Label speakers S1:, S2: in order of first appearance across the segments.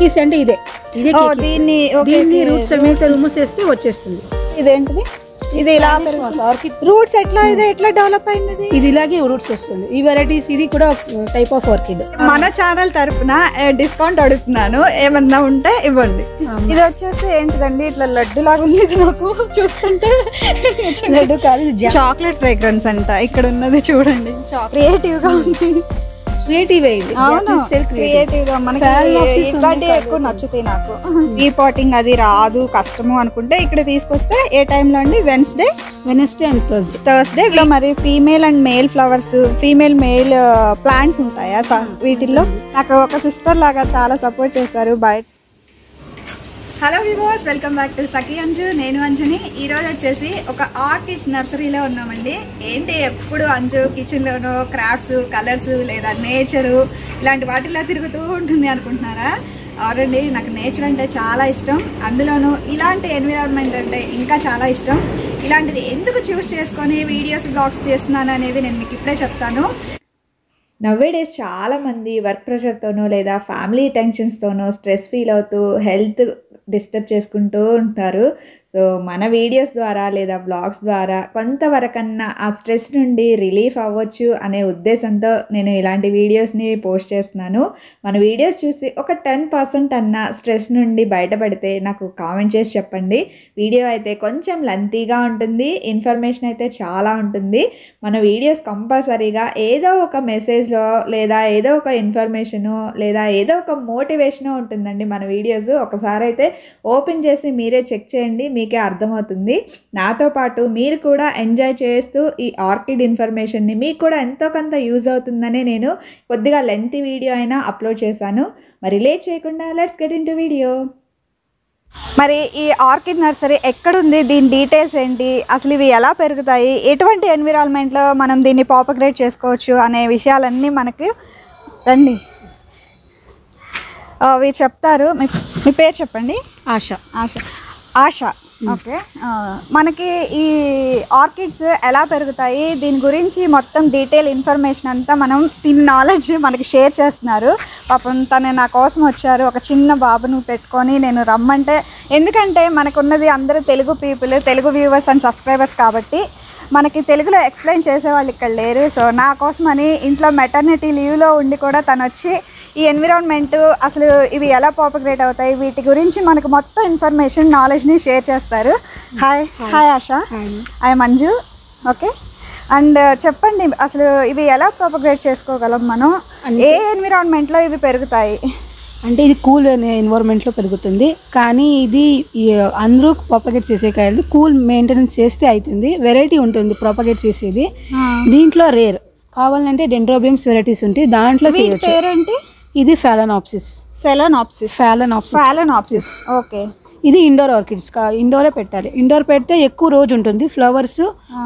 S1: కేకీస్ అంటే ఇదే ఇదే
S2: ఓ
S1: కేకీస్.
S2: దీన్ని ఓకే
S1: దీన్ని రూట్స్ మీద రిమూవ్ చేస్తే వచ్చేస్తుంది
S2: ఇదేంటిది ఇది ఇలా
S1: ఆర్కిడ్
S2: రూట్స్ ఎట్లా ఇది ఎట్లా డెవలప్ అయింది ఇది
S1: ఇది ఇలాగే రూట్స్ వస్తుంది ఈ వెరైటీస్ ఇది కూడా టైప్ ఆఫ్ ఆర్కిడ్
S2: మన ఛానల్ తరపున డిస్కౌంట్ అడుగుతున్నాను ఏమన్నా ఉంటే ఇవ్వండి ఇది వచ్చేసి ఏంటిదండి ఇట్లా లడ్డు లాగా ఉంది ఇది నాకు చూస్తుంటే
S1: లడ్డు కాదు ఇది jam.
S2: చాక్లెట్ ఫ్రేగ్రెన్స్ అంట ఇక్కడ ఉన్నది చూడండి క్రియేటివ్ గా ఉంది
S1: క్రియేటివ్ ఇది
S2: అవును
S1: Japanese style creative.
S2: క్రియేటివ్ గా మనకి
S1: Phalaenopsis
S2: ఇట్లాంటివి ఎక్కువ నచ్చుతాయి నాకు ఈ పాటింగ్ అది రాదు కష్టము అనుకుంటే ఇక్కడ తీసుకొస్తే ఏ టైంలో అండి Wednesday
S1: Wednesday and Thursday
S2: Thursday లో మరి female and male flowers female male plants ఉంటాయా స- వీటిల్లో నాకు ఒక సిస్టర్ లాగా చాలా సపోర్ట్ చేశారు బయట హలో వివోస్ welcome back to Sakhi Anju నేను అంజుని ఈ రోజు వచ్చేసి ఒక ఆర్కిడ్స్ నర్సరీలో ఉన్నామండి ఏంటి ఎప్పుడు అంజు కిచెన్లోనో క్రాఫ్ట్స్ కలర్స్ లేదా నేచరు ఇలాంటి వాటిల్లో తిరుగుతూ ఉంటుంది అనుకుంటున్నారా అవునండి నాకు నేచర్ అంటే చాలా ఇష్టం అందులోనూ ఇలాంటి ఎన్విరాన్మెంట్ అంటే ఇంకా చాలా ఇష్టం ఇలాంటిది ఎందుకు చూస్ చేసుకొని వీడియోస్ బ్లాగ్స్ చేస్తున్నాను అనేది నేను మీకు ఇప్పుడే చెప్తాను నవ్వేడేస్ చాలామంది వర్క్ ప్రెషర్తోనో లేదా ఫ్యామిలీ టెన్షన్స్తోనో స్ట్రెస్ ఫీల్ అవుతూ హెల్త్ డిస్టర్బ్ చేసుకుంటూ ఉంటారు సో మన వీడియోస్ ద్వారా లేదా బ్లాగ్స్ ద్వారా కొంతవరకన్నా ఆ స్ట్రెస్ నుండి రిలీఫ్ అవ్వచ్చు అనే ఉద్దేశంతో నేను ఇలాంటి వీడియోస్ని పోస్ట్ చేస్తున్నాను మన వీడియోస్ చూసి ఒక టెన్ పర్సెంట్ అన్న స్ట్రెస్ నుండి బయటపడితే నాకు కామెంట్ చేసి చెప్పండి వీడియో అయితే కొంచెం లెంతీగా ఉంటుంది ఇన్ఫర్మేషన్ అయితే చాలా ఉంటుంది మన వీడియోస్ కంపల్సరీగా ఏదో ఒక మెసేజ్లో లేదా ఏదో ఒక ఇన్ఫర్మేషను లేదా ఏదో ఒక మోటివేషన్ ఉంటుందండి మన వీడియోస్ ఒకసారి అయితే ఓపెన్ చేసి మీరే చెక్ చేయండి మీకే అర్థమవుతుంది నాతో పాటు మీరు కూడా ఎంజాయ్ చేస్తూ ఈ ఆర్కిడ్ ఇన్ఫర్మేషన్ని మీకు కూడా ఎంతో కొంత యూజ్ అవుతుందని నేను కొద్దిగా లెంతీ వీడియో అయినా అప్లోడ్ చేశాను మరి లేట్ చేయకుండా let's get into video మరి ఈ ఆర్కిడ్ నర్సరీ ఎక్కడుంది దీని డీటెయిల్స్ ఏంటి అసలు ఇవి ఎలా పెరుగుతాయి ఎటువంటి ఎన్విరాన్మెంట్లో మనం దీన్ని పాపగ్రేట్ చేసుకోవచ్చు అనే విషయాలన్నీ మనకు రండి ఆ, అవి చెప్తారు మీ మీ పేరు చెప్పండి
S1: ఆశ
S2: ఆశ ఆశ ఓకే ఆ, మనకి ఈ ఆర్కిడ్స్ ఎలా పెరుగుతాయి దీని గురించి మొత్తం డీటెయిల్ ఇన్ఫర్మేషన్ అంతా మనం దీని నాలెడ్జ్ మనకి షేర్ చేస్తున్నారు పాపం తను నా కోసం వచ్చారు ఒక చిన్న బాబును పెట్టుకొని నేను రమ్మంటే ఎందుకంటే మనకున్నది అందరూ Telugu people Telugu viewers and subscribers కాబట్టి మనకి తెలుగులో ఎక్స్ప్లెయిన్ చేసే వాళ్ళు ఇక్కడ లేరు సో నా కోసమని ఇంట్లో మెటర్నిటీ లీవ్లో ఉండి కూడా తను వచ్చి ఈ ఎన్విరాన్మెంట్ అసలు ఇవి ఎలా పాపగ్రేట్ అవుతాయి వీటి గురించి మనకు మొత్తం ఇన్ఫర్మేషన్ నాలెడ్జ్ని షేర్ చేస్తారు hi hi Asha hi Manju okay and చెప్పండి అసలు ఇవి ఎలా ప్రాపగ్రేట్ చేసుకోగలం మనం ఏ ఎన్విరాన్మెంట్లో ఇవి పెరుగుతాయి
S1: అంటే ఇది కూల్ ఎన్వైర్న్మెంట్లో పెరుగుతుంది కానీ ఇది ఈ అందరూ ప్రాపగేట్ చేసే కాయలు కూల్ మెయింటెనెన్స్ చేస్తే అవుతుంది వెరైటీ ఉంటుంది ప్రాపగేట్ చేసేది దీంట్లో రేర్ కావాలంటే డెండ్రోబియమ్స్ వెరైటీస్ ఉంటాయి దాంట్లో
S2: వీటి
S1: చేయొచ్చు
S2: పేరేంటి
S1: ఇది ఫాలనాప్సిస్
S2: సెలనాప్సిస్
S1: ఫాలనాప్సిస్
S2: ఫాలనాప్సిస్ ఓకే
S1: ఇది ఇండోర్ ఆర్కిడ్స్ ఇండోరే పెట్టాలి ఇండోర్ పెడితే ఎక్కువ రోజు ఉంటుంది ఫ్లవర్స్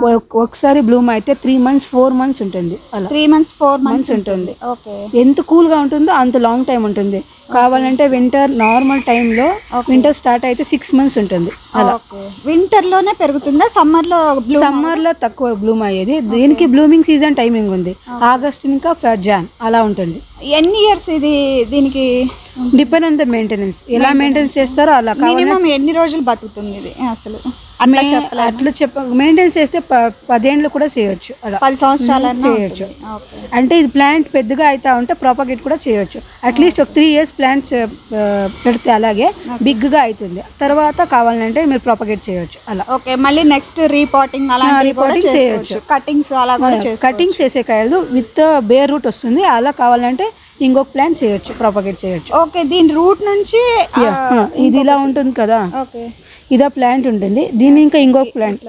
S1: ఒకసారి బ్లూమ్ అయితే త్రీ మంత్స్ ఫోర్ మంత్స్ ఉంటుంది అలా
S2: three months four months
S1: months ఉంటుంది
S2: ఓకే
S1: ఎంత కూల్గా ఉంటుందో అంత లాంగ్ టైం ఉంటుంది కావాలంటే వింటర్ నార్మల్ టైంలో వింటర్ స్టార్ట్ అయితే సిక్స్ మంత్స్ ఉంటుంది అలా
S2: ఓకే వింటర్ లోనే పెరుగుతుందా సమ్మర్ లో బ్లూ
S1: సమ్మర్ లో తక్కువ బ్లూమ్ అయ్యేది దీనికి బ్లూమింగ్ సీజన్ టైమింగ్ ఉంది ఆగస్ట్ ఇంకా ఫ- జాన్ అలా ఉంటుంది
S2: ఎన్ని ఇయర్స్ ఇది దీనికి
S1: డిపెండ్ ఆన్ ద మెయింటెనెన్స్ ఎలా మెయింటెనెన్స్ చేస్తారో అలా కావాలి
S2: మినిమం ఎన్ని రోజులు బతుకుతుంది ఇది అసలు అట్లా చెప్పలే
S1: అట్లా చెప్ప మెయింటెనెన్స్ చేస్తే ప- పదేండ్లు కూడా చేయొచ్చు అలా
S2: పది సంవత్సరాలన్నా
S1: చేయొచ్చు
S2: ఓకే
S1: అంటే ఇది ప్లాంట్ పెద్దగా అవుతా ఉంటే ప్రాపగేట్ కూడా చేయొచ్చు అట్లీస్ట్ ఒక త్రీ ఇయర్స్ ప్లాంట్స్ పెడితే అలాగే బిగ్గా అవుతుంది తర్వాత కావాలంటే మీరు ప్రాపగేట్ చేయొచ్చు అలా
S2: ఓకే మళ్ళీ నెక్స్ట్ రీపాటింగ్ అలాంటివి కూడా
S1: repotting
S2: చేసుకోవచ్చు కటింగ్స్ అలా కూడా చేసుకోవచ్చు
S1: కటింగ్స్ చేసే కాయలు విత్ బేర్ రూట్ వస్తుంది అలా కావాలంటే ఇంకొక ప్లాంట్ చేయొచ్చు ప్రాపగేట్ చేయొచ్చు
S2: ఓకే దీని రూట్ నుంచి
S1: Yeah, ఆ, ఇది ఇలా ఉంటుంది కదా
S2: ఓకే
S1: ఇదా ప్లాంట్ ఉంటుంది దీని ఇంకా ఇంకొక ప్లాంట్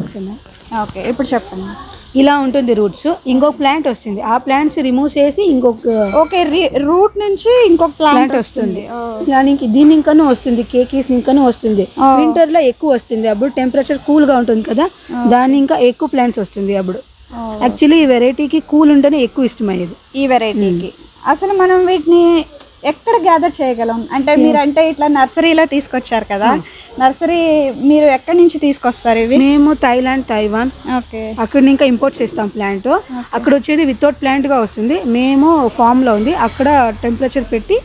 S2: ఓకే ఇప్పుడు చెప్పండి
S1: ఇలా ఉంటుంది రూట్స్ ఇంకొక ప్లాంట్ వస్తుంది ఆ ప్లాంట్స్ రిమూవ్ చేసి ఇంకొక
S2: ఓకే రూట్ నుంచి ఇంకొక ప్లాంట్
S1: ప్లాంట్ వస్తుంది దానికి దీని ఇంకాను వస్తుంది కేకీస్ ఇంకాను వస్తుంది వింటర్ లో ఎక్కువ వస్తుంది అప్పుడు టెంపరేచర్ కూల్ గా ఉంటుంది కదా దాని ఇంకా ఎక్కువ ప్లాంట్స్ వస్తుంది అప్పుడు యాక్చువల్లీ ఈ వెరైటీకి కూల్ ఉంటేనే ఎక్కువ ఇష్టమయ్యేది
S2: ఈ వెరైటీకి అసలు మనం వీటిని ఎక్కడ గ్యాదర్ చేయగలం అంటే మీరు అంటే ఇట్లా నర్సరీలో తీసుకొచ్చారు కదా నర్సరీ మీరు ఎక్కడి నుంచి తీసుకొస్తారు ఇవి
S1: మేము థైలాండ్ తైవాన్
S2: ఓకే
S1: అక్కడ ఇంకా ఇంపోర్ట్ చేస్తాం ప్లాంట్ అక్కడ వచ్చేది వితౌట్ ప్లాంట్ గా వస్తుంది మేము ఫామ్ లో ఉంది అక్కడ టెంపరేచర్ పెట్టి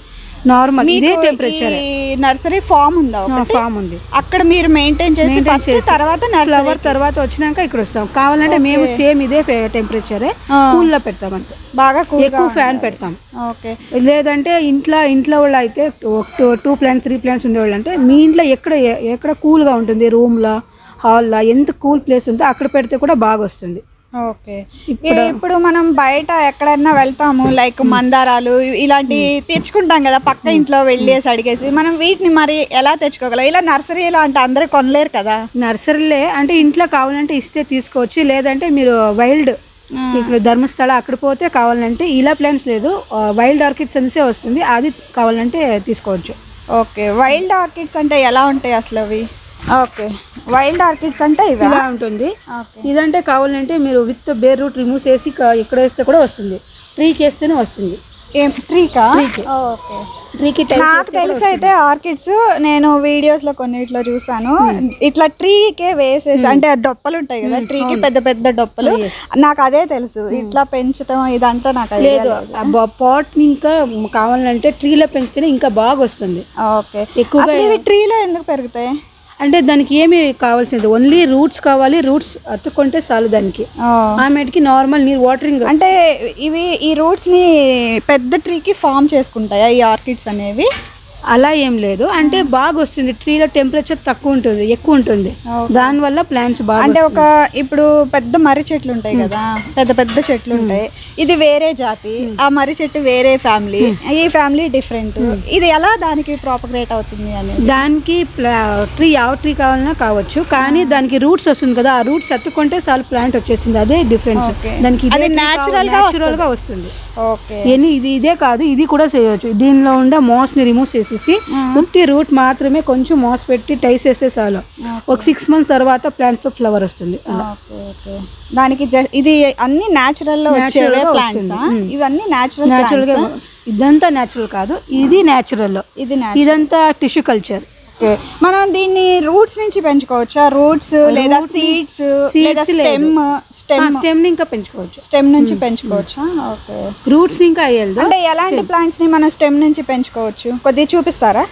S1: నార్మల్ ఇదే
S2: మీకు
S1: టెంపరేచర్
S2: ఈ నర్సరీ ఫామ్ ఉందా ఒకటి?
S1: ఫామ్ ఉంది
S2: అక్కడ మీరు మెయింటైన్ చేసి
S1: Maintain
S2: ఫస్ట్
S1: చేసి,
S2: తర్వాత నర్సరీ
S1: ఫ్లవర్ తర్వాత వచ్చినాక ఇక్కడ వస్తాం కావాలంటే మేము సేమ్ ఇదే టెంపరేచరే
S2: ఆ.
S1: కూల్ లో పెడతాం అంతే
S2: బాగా కూల్
S1: ఎక్కువ ఫ్యాన్ పెడతాం
S2: ఓకే
S1: లేదంటే ఇంట్లో ఇంట్లో వాళ్ళు అయితే టూ ప్లాంట్స్ త్రీ ప్లాంట్స్ ఉండేవాళ్ళు అంటే మీ ఇంట్లో ఎక్కడ ఎక్కడ కూల్గా ఉంటుంది రూమ్లో హాల్లో ఎంత కూల్ ప్లేస్ ఉందో అక్కడ పెడితే కూడా బాగా వస్తుంది
S2: ఓకే ఇప్పుడు మనం బయట ఎక్కడైనా వెళ్తాము లైక్ మందారాలు ఇ- ఇలాంటి తెచ్చుకుంటాం కదా పక్క ఇంట్లో వెళ్ళేసి అడిగేసి మనం వీటిని మరి ఎలా తెచ్చుకోగలం ఇలా నర్సరీలో అంటే అందరూ కొనలేరు కదా
S1: నర్సరీలే అంటే ఇంట్లో కావాలంటే ఇస్తే తీసుకోవచ్చు లేదంటే మీరు వైల్డ్ ఇక్కడ ధర్మస్థల అక్కడ పోతే కావాలంటే ఇలా ప్లాంట్స్ లేదు వైల్డ్ ఆర్కిడ్స్ అనేసే వస్తుంది అది కావాలంటే తీసుకోవచ్చు
S2: ఓకే వైల్డ్ ఆర్కిడ్స్ అంటే ఎలా ఉంటాయి అసలు అవి ఓకే వైల్డ్ ఆర్కిడ్స్ అంటే ఇవా
S1: ఇలా ఉంటుంది
S2: ఓకే
S1: ఇదంటే కావాలంటే మీరు విత్ బేర్ రూట్ రిమూవ్ చేసి క- ఇక్కడ వేస్తే కూడా వస్తుంది ట్రీకి వేస్తేనే వస్తుంది
S2: ఏం ట్రీకా
S1: Tree కి.
S2: ఓకే
S1: ట్రీకి
S2: నాకు తెలిసి అయితే ఆర్కిడ్స్ నేను వీడియోస్ లో కొన్నిట్లో చూసాను ఇట్లా ట్రీకే వేసేసి అంటే ఆ డొప్పలు ఉంటాయి కదా ట్రీకి పెద్ద పెద్ద డొప్పలు నాకు అదే తెలుసు ఇట్లా పెంచడం ఇదంతా నాకు idea
S1: లేదు పాట్ ఇంకా కావాలంటే ట్రీలో పెంచితేనే ఇంకా బాగా వస్తుంది
S2: ఓకే
S1: ఎక్కువగా
S2: అసలు ఇవి ట్రీలో ఎందుకు పెరుగుతాయి
S1: అంటే దానికి ఏమి కావాల్సింది ఓన్లీ రూట్స్ కావాలి రూట్స్ అతుక్కుంటే చాలు దానికి ఆమెటికి నార్మల్ నీరు వాటరింగ్
S2: అంటే ఇవి ఈ రూట్స్ ని పెద్ద ట్రీకి ఫామ్ చేసుకుంటాయా ఈ ఆర్కిడ్స్ అనేవి
S1: అలా ఏం లేదు అంటే బాగా వస్తుంది ట్రీలో టెంపరేచర్ తక్కువ ఉంటుంది ఎక్కువ ఉంటుంది దానివల్ల ప్లాంట్స్ బాగా
S2: అంటే ఒక ఇప్పుడు పెద్ద మర్రి చెట్లు ఉంటాయి కదా పెద్ద పెద్ద చెట్లు ఉంటాయి ఇది వేరే జాతి ఆ మర్రి చెట్టు వేరే ఫ్యామిలీ ఈ ఫ్యామిలీ డిఫరెంట్ ఇది ఎలా దానికి ప్రాపగేట్ అవుతుంది అనేది
S1: దానికి ట్రీ ಯಾವ ట్రీ కావాలన్నా కావచ్చు కానీ దానికి రూట్స్ వస్తుంది కదా ఆ రూట్స్ అతుక్కుంటే చాలు ప్లాంట్ వచ్చేస్తుంది అదే డిఫరెన్స్
S2: Okay.
S1: దానికి
S2: అది natural గా
S1: న్యాచురల్ గా వస్తుంది
S2: ఓకే
S1: ఎన్ని ఇది ఇదే కాదు ఇది కూడా చేయొచ్చు దీనిలో ఉండే మోస్ ని రిమూవ్ చేసేసి ఉత్తి రూట్ మాత్రమే కొంచెం మోస్ పెట్టి టైస్ వేస్తే చాలు ఒక సిక్స్ మంత్స్ తర్వాత ప్లాంట్స్ తో ఫ్లవర్ వస్తుంది
S2: ఓకే ఓకే దానికి జ- ఇది అన్ని న్యాచురల్ లో వచ్చేవే
S1: Natural గా
S2: ప్లాంట్స్
S1: వస్తుంది.
S2: ఇవన్నీ న్యాచురల్
S1: న్యాచురల్ గా ఇదంతా న్యాచురల్ కాదు ఇది న్యాచురల్
S2: ఇది natural.
S1: ఇదంతా టిష్యూ కల్చర్
S2: ఓకే మనం దీన్ని రూట్స్ నుంచి పెంచుకోవచ్చా రూట్స్ లేదా సీడ్స్ లేదా స్టెమ్ స్టెమ్
S1: స్టెమ్ ని ఇంకా పెంచుకోవచ్చు
S2: స్టెమ్ నుంచి పెంచుకోవచ్చా ఓకే
S1: రూట్స్ ఇంకా అయ్యేది
S2: అంటే ఎలాంటి ప్లాంట్స్ ని మనం స్టెమ్ నుంచి పెంచుకోవచ్చు కొద్దిగా చూపిస్తారా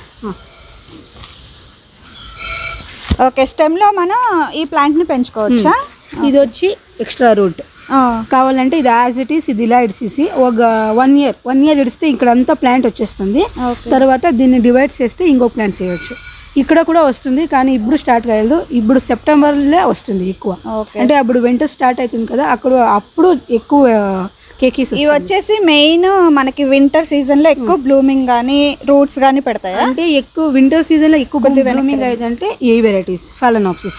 S2: ఓకే స్టెమ్ లో మనం ఈ ప్లాంట్ ని పెంచుకోవచ్చా
S1: ఇది వచ్చి ఎక్స్ట్రా రూట్
S2: ఆ,
S1: కావాలంటే ఇది యాజ్ ఇట్ ఈస్ ఇది ఇలా ఇడిసేసి ఒక వన్ ఇయర్ వన్ ఇయర్ ఇడిస్తే ఇక్కడ అంతా ప్లాంట్ వచ్చేస్తుంది
S2: ఓకే
S1: తర్వాత దీన్ని డివైడ్ చేస్తే ఇంకో ప్లాంట్ చేయొచ్చు ఇక్కడ కూడా వస్తుంది కానీ ఇప్పుడు స్టార్ట్ కాలేదు ఇప్పుడు సెప్టెంబర్లో వస్తుంది ఎక్కువ
S2: ఓకే
S1: అంటే అప్పుడు వింటర్ స్టార్ట్ అవుతుంది కదా అక్కడ అప్పుడు ఎక్కువ కేకీస్
S2: ఇవి వచ్చేసి మెయిన్ మనకి వింటర్ సీజన్ లో ఎక్కువ బ్లూమింగ్ గానీ రూట్స్ గానీ పెడతాయా
S1: అంటే ఎక్కువ వింటర్ సీజన్లో ఎక్కువ బ్లూమింగ్ అయిందంటే ఏ వెరైటీస్ ఫాలనాప్సిస్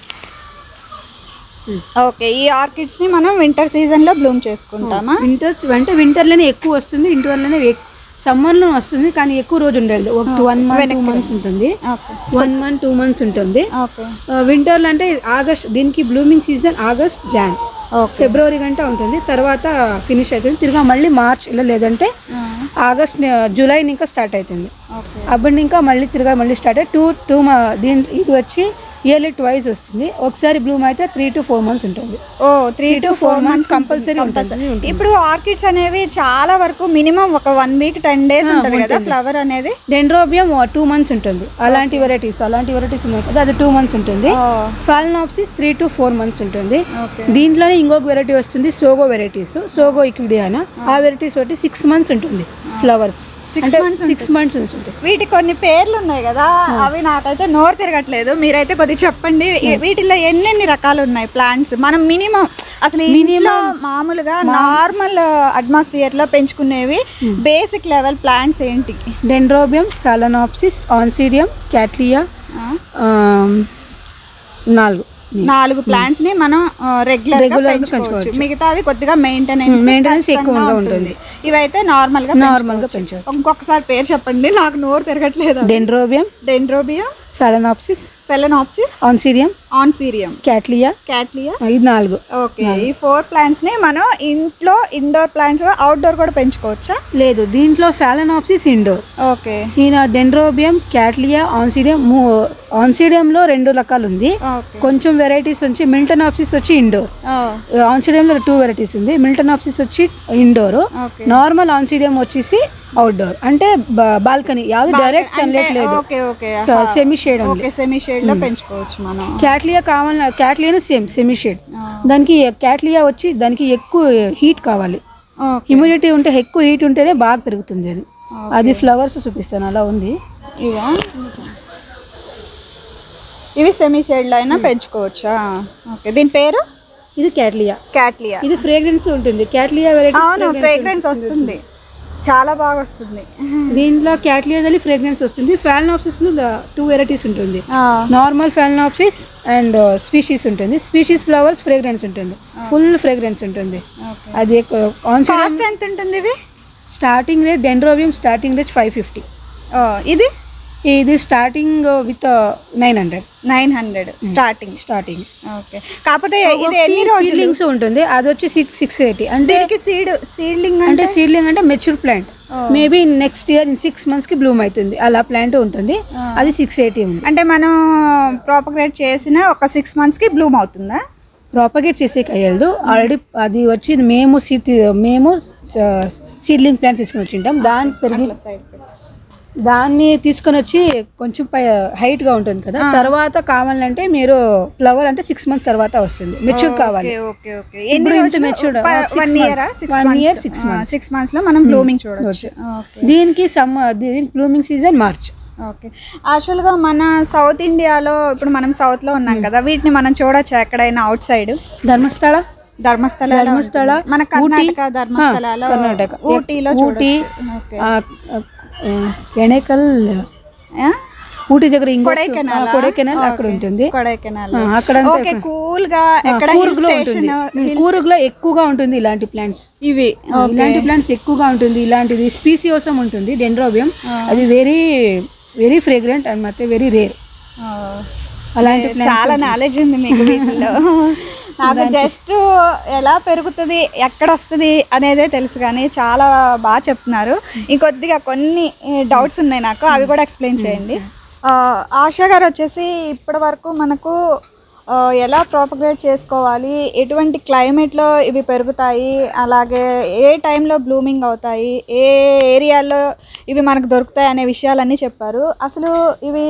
S2: ఓకే ఈ ఆర్కిడ్స్ ని మనం వింటర్ సీజన్ లో బ్లూమ్ చేసుకుంటామా
S1: వింటర్ అంటే వింటర్లోనే ఎక్కువ వస్తుంది వింటర్లోనే సమ్మర్లో వస్తుంది కానీ ఎక్కువ రోజు ఉండదు ఒక వన్ మంత్ టూ మంత్స్ ఉంటుంది
S2: okay
S1: one month two months ఉంటుంది
S2: ఓకే
S1: వింటర్లో అంటే ఆగస్ట్ దీనికి blooming season August Jan
S2: okay
S1: February గంట ఉంటుంది తర్వాత ఫినిష్ అవుతుంది తిరిగా మళ్ళీ మార్చ్ ఇలా లేదంటే ఆగస్ట్ జూలై ఇంకా స్టార్ట్ అవుతుంది
S2: ఓకే
S1: అప్పుడు ఇంకా మళ్ళీ తిరిగా మళ్ళీ స్టార్ట్ అయ్యి టూ టూ దీని ఇది వచ్చి ఇయర్లీ ట్వైస్ వస్తుంది ఒకసారి బ్లూమ్ అయితే త్రీ టు ఫోర్ మంత్స్ ఉంటుంది
S2: ఓ three to four months
S1: compulsory ఉంటుంది
S2: ఇప్పుడు ఆర్కిడ్స్ అనేవి చాలా వరకు మినిమం ఒక వన్ వీక్ టెన్ డేస్ ఉంటుంది కదా ఫ్లవర్ అనేది
S1: డెండ్రోబియం టూ మంత్స్ ఉంటుంది అలాంటి వెరైటీస్ అలాంటి వెరైటీస్ ఉన్నాయి కదా అది టూ మంత్స్ ఉంటుంది Phalaenopsis three to four months ఉంటుంది
S2: ఓకే
S1: దీంట్లోనే ఇంకొక వెరైటీ వస్తుంది సోగో వెరైటీస్ సోగో ఇక్విడియానా ఆ వెరైటీస్ ఒకటి సిక్స్ మంత్స్ ఉంటుంది flowers
S2: Six months
S1: six months ఉంటుంది
S2: వీటి కొన్ని పేర్లు ఉన్నాయి కదా అవి నాకైతే నోరు తిరగట్లేదు మీరైతే కొద్దిగా చెప్పండి ఈ- వీటిలో ఎన్నెన్ని రకాలు ఉన్నాయి ప్లాంట్స్ మనం మినిమం అసలు ఇంట్లో మామూలుగా నార్మల్ అట్మాస్ఫియర్ లో పెంచుకునేవి బేసిక్ లెవెల్ ప్లాంట్స్ ఏంటి
S1: డెండ్రోబియం ఫాలనాప్సిస్ ఆన్సీడియం క్యాట్లియా
S2: ఆ,
S1: నాలుగు
S2: నాలుగు ప్లాంట్స్ ని మనం రెగ్యులర్ గా
S1: Regular గా
S2: పెంచుకోవచ్చు మిగతావి కొద్దిగా మెయింటెనెన్స్
S1: Maintenance ఎక్కువగా ఉంటుంది.
S2: ఇవైతే నార్మల్ గా
S1: నార్మల్గా పెంచవచ్చు
S2: ఇంకొకసారి పేరు చెప్పండి నాకు నోరు తిరగట్లేదు
S1: Dendrobium
S2: Dendrobium
S1: Phalaenopsis
S2: Phalaenopsis
S1: Oncidium
S2: ఆన్సీరియం
S1: క్యాట్లియా
S2: క్యాట్లియా
S1: ఇది నాలుగు
S2: ఓకే ఈ ఫోర్ ప్లాంట్స్ ని మనం ఇంట్లో ఇండోర్ ప్లాంట్స్ అవుట్డోర్ కూడా పెంచుకోవచ్చా
S1: లేదు దీంట్లో ఫాలనాప్సిస్ ఇండోర్
S2: ఓకే
S1: ఈయన డెండ్రోబియం క్యాట్లియా ఆన్సీడియం మూ ఆన్సీడియంలో రెండు రకాలు ఉంది
S2: ఓకే
S1: కొంచెం వెరైటీస్ వచ్చి మిల్టన్ ఆప్సిస్ వచ్చి ఇండోర్ ఆన్సీడియంలో టూ వెరైటీస్ ఉంది మిల్టన్ ఆప్సిస్ వచ్చి ఇండోర్
S2: ఓకే
S1: నార్మల్ ఆన్సీడియం వచ్చేసి అవుట్డోర్ అంటే బాల్కనీ యాவது డైరెక్ట్ సన్లైట్ లేదు
S2: ఓకే ఓకే
S1: సెమీ షేడ్ ఉంది
S2: ఓకే సెమీ షేడ్ లో పెంచుకోవచ్చు మనం
S1: క్యాట్లియా కావాల క్యాట్లియాను సేమ్ సెమీ షేడ్ దానికి క్యాట్లియా వచ్చి దానికి ఎక్కువ హీట్ కావాలి
S2: ఓకే
S1: హ్యూమిడిటీ ఉంటే ఎక్కువ హీట్ ఉంటేనే బాగా పెరుగుతుంది అది అది ఫ్లవర్స్ చూపిస్తాను అలా ఉంది
S2: ఇవా ఇవి సెమీ షేడ్ లో అయినా పెంచుకోవచ్చా ఓకే దీని పేరు
S1: ఇది క్యాట్లియా
S2: క్యాట్లియా
S1: ఇది ఫ్రేగ్రెన్స్ ఉంటుంది క్యాట్లియా వెరైటీ
S2: అవును ఫ్రేగ్రెన్స్ వస్తుంది చాలా బాగా వస్తుంది
S1: దీంట్లో క్యాట్లియాದಲ್ಲಿ ఫ్రేగ్రెన్స్ వస్తుంది ఫాలనాప్సిస్ టూ వెరైటీస్ ఉంటుంది
S2: ఆ,
S1: నార్మల్ ఫాలనాప్సిస్ అండ్ స్పీషీస్ ఉంటుంది స్పీషీస్ ఫ్లవర్స్ ఫ్రేగ్రెన్స్ ఉంటుంది ఫుల్ ఫ్రేగ్రెన్స్ ఉంటుంది
S2: ఓకే
S1: అది కాన్సెప్ట్
S2: కాస్ట్ ఎంత ఉంటుంది ఇవి
S1: starting rate Dendrobium starting rate five fifty
S2: ఆ, ఇది
S1: ఇది starting with nine hundred
S2: nine hundred starting
S1: starting
S2: okay కాకపోతే ఇది ఎన్ని రోజులు
S1: సీడ్లింగ్స్ ఉంటుంది అది వచ్చి సిక్స్ సిక్స్ ఎయిటీ అంటే
S2: దీనికి సీడ్ సీడ్లింగ్
S1: అంటే సీడ్లింగ్ అంటే mature plant maybe next year in six months కి బ్లూమ్ అవుతుంది అలా ప్లాంట్ ఉంటుంది అది సిక్స్ ఎయిటీ ఉంది
S2: అంటే మనం ప్రాపగేట్ చేసిన ఒక సిక్స్ మంత్స్ కి బ్లూమ్ అవుతుందా
S1: ప్రాపగేట్ చేసే కయ్యలదు ఆల్రెడీ అది వచ్చి మేము సీడ్ మేము సీడ్లింగ్ ప్లాంట్ తీసుకొని వచ్చింటాం దాన్ని పెరిగి దాన్ని తీసుకొని వచ్చి కొంచెం పై హైట్గా ఉంటుంది కదా తర్వాత కావాలంటే మీరు ఫ్లవర్ అంటే సిక్స్ మంత్స్ తర్వాత వస్తుంది మెచ్యూర్ కావాలి
S2: ఓకే ఓకే
S1: ఇప్పుడు ఇంత matured
S2: one year
S1: one year six months
S2: six months లో మనం బ్లూమింగ్ చూడవచ్చు ఓకే
S1: దీనికి సమ్ దీనికి బ్లూమింగ్ సీజన్ మార్చ్
S2: ఓకే యాక్చువల్గా మన సౌత్ ఇండియాలో ఇప్పుడు మనం సౌత్ లో ఉన్నాం కదా వీటిని మనం చూడొచ్చు ఎక్కడైనా అవుట్ సైడ్
S1: ధర్మస్థಳ
S2: ధర్మస్థల
S1: ధర్మస్థಳ
S2: మన
S1: ఊటీ
S2: కర్ణాటక ధర్మస్థలలో
S1: ఆ, కర్ణాటక
S2: ఊటీలో
S1: ఊటీ
S2: చూడొచ్చు ఓకే
S1: ఆ, ఆ, ఎణేకల్ ఊటీ దగ్గర ఇంకో
S2: కొడైకెనాల్
S1: కొడైకెనాల్ అక్కడ ఉంటుంది
S2: కొడైకెనాల్
S1: ఆ, అక్కడ
S2: ఓకే కూల్ గా ఎక్కడ hill
S1: కూరుగులో ఉంటుంది
S2: station,
S1: కూరుగులో ఎక్కువగా ఉంటుంది ఇలాంటి ప్లాంట్స్
S2: ఇవి
S1: ఇలాంటి ప్లాంట్స్ ఎక్కువగా ఉంటుంది ఇలాంటిది స్పీసియోసం ఉంటుంది డెండ్రోబియం అది వెరీ వెరీ ఫ్రేగ్రెంట్ అండ్ ಮತ್ತೆ వెరీ రేర్
S2: ఆ,
S1: అలాంటి
S2: చాలా నాలెడ్జ్ ఉంది మీకు వీటిలో నాకు జస్ట్ ఎలా పెరుగుతుంది ఎక్కడ వస్తుంది అనేదే తెలుసు కానీ చాలా బాగా చెప్తున్నారు ఇంకొద్దిగా కొన్ని డౌట్స్ ఉన్నాయి నాకు అవి కూడా ఎక్స్ప్లెయిన్ చేయండి ఆ, ఆశా గారు వచ్చేసి ఇప్పటి వరకు మనకు ఆ, ఎలా ప్రాపగేట్ చేసుకోవాలి ఎటువంటి క్లైమేట్లో ఇవి పెరుగుతాయి అలాగే ఏ టైంలో బ్లూమింగ్ అవుతాయి ఏ ఏరియాలో ఇవి మనకు దొరుకుతాయి అనే విషయాలన్నీ చెప్పారు అసలు ఇవి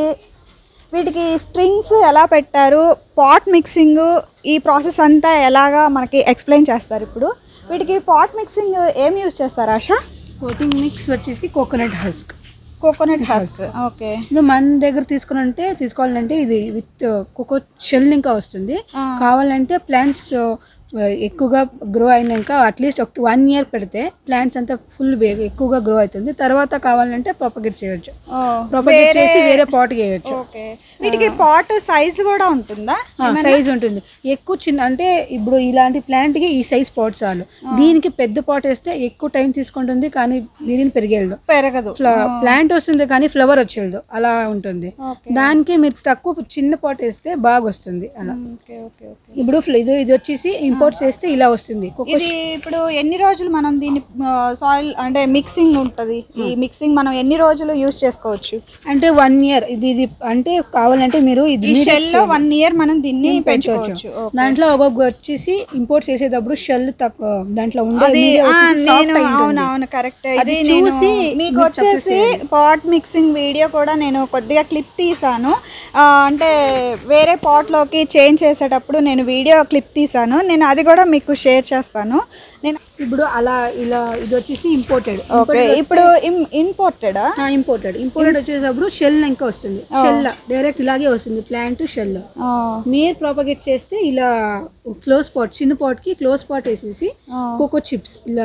S2: వీటికి స్ట్రింగ్స్ ఎలా పెట్టారు పాట్ మిక్సింగ్ ఈ ప్రాసెస్ అంతా ఎలాగా మనకి ఎక్స్ప్లెయిన్ చేస్తారు ఇప్పుడు వీటికి పాట్ మిక్సింగ్ ఏం యూజ్ చేస్తారు ఆశ
S1: కోటింగ్ మిక్స్ వచ్చేసి coconut husk
S2: coconut husk okay
S1: ఇది మన దగ్గర తీసుకుని అంటే తీసుకోవాలంటే ఇది విత్ కోకో షెల్ ఇంకా వస్తుంది కావాలంటే ప్లాంట్స్ ఎక్కువగా గ్రో అయినాక అట్లీస్ట్ ఒక వన్ ఇయర్ పెడితే ప్లాంట్స్ అంతా ఫుల్ ఎక్కువగా గ్రో అవుతుంది తర్వాత కావాలంటే ప్రొపగేట్ చేయొచ్చు ప్రొపగేట్ చేసి వేరే పాట్ వేయచ్చు
S2: ఓకే వీటికి పాట్ సైజ్ కూడా ఉంటుందా
S1: సైజ్ ఉంటుంది ఎక్కువ చిన్న అంటే ఇప్పుడు ఇలాంటి plant కి ఈ సైజ్ పాట్ చాలు దీనికి పెద్ద పాట్ వేస్తే ఎక్కువ టైం తీసుకుంటుంది కానీ దీనిని పెరిగేది
S2: పెరగదు
S1: ప్లాంట్ వస్తుంది కానీ ఫ్లవర్ వచ్చేది అలా ఉంటుంది
S2: ఓకే
S1: దానికి మీరు తక్కువ చిన్న పాట్ వేస్తే బాగా వస్తుంది అలా
S2: ఓకే ఓకే ఓకే
S1: ఇప్పుడు ఫ్ల- ఇది ఇది వచ్చేసి ఇంపోర్ట్ చేస్తే ఇలా వస్తుంది కోకో
S2: ఇది ఇప్పుడు ఎన్ని రోజులు మనం దీన్ని సాయిల్ అంటే మిక్సింగ్ ఉంటుంది ఈ మిక్సింగ్ మనం ఎన్ని రోజులు యూజ్ చేసుకోవచ్చు
S1: అంటే వన్ ఇయర్ ఇది ఇది అంటే కావాలంటే మీరు ఇది
S2: ఈ షెల్ లో వన్ ఇయర్ మనం దీన్ని పెంచుకోవచ్చు ఓకే.
S1: దాంట్లో ఒక్కొక్క వచ్చేసి ఇంపోర్ట్ చేసేటప్పుడు షెల్ తక్కువ దాంట్లో ఉండే
S2: అది
S1: media
S2: ఆ,
S1: వచ్చేసి soft
S2: నేను
S1: అయి ఉంటుంది.
S2: అవును అవును కరెక్ట్
S1: అది
S2: ఇది నేను
S1: చూసి
S2: మీకు
S1: మీరు
S2: వచ్చేసి పాట్ మిక్సింగ్ వీడియో కూడా నేను కొద్దిగా క్లిప్ తీసాను ఆ, అంటే వేరే పాట్లోకి చేంజ్ చేసేటప్పుడు నేను వీడియో క్లిప్ తీసాను నేను అది కూడా మీకు షేర్ చేస్తాను నేను
S1: ఇప్పుడు అలా ఇలా ఇది వచ్చేసి ఇంపోర్టెడ్
S2: ఓకే ఇప్పుడు ఇంపోర్టెడా
S1: ఇంపోర్టెడ్ ఇంపోర్టెడ్ వచ్చేటప్పుడు షెల్ ఇంకా వస్తుంది షెల్ డైరెక్ట్ ఇలాగే వస్తుంది ప్లాంట్ షెల్ మీరు ప్రాపగేట్ చేస్తే ఇలా క్లోజ్ పాట్ చిన్న పాట్ కి క్లోజ్ పాట్ వేసేసి కోకో చిప్స్ ఇలా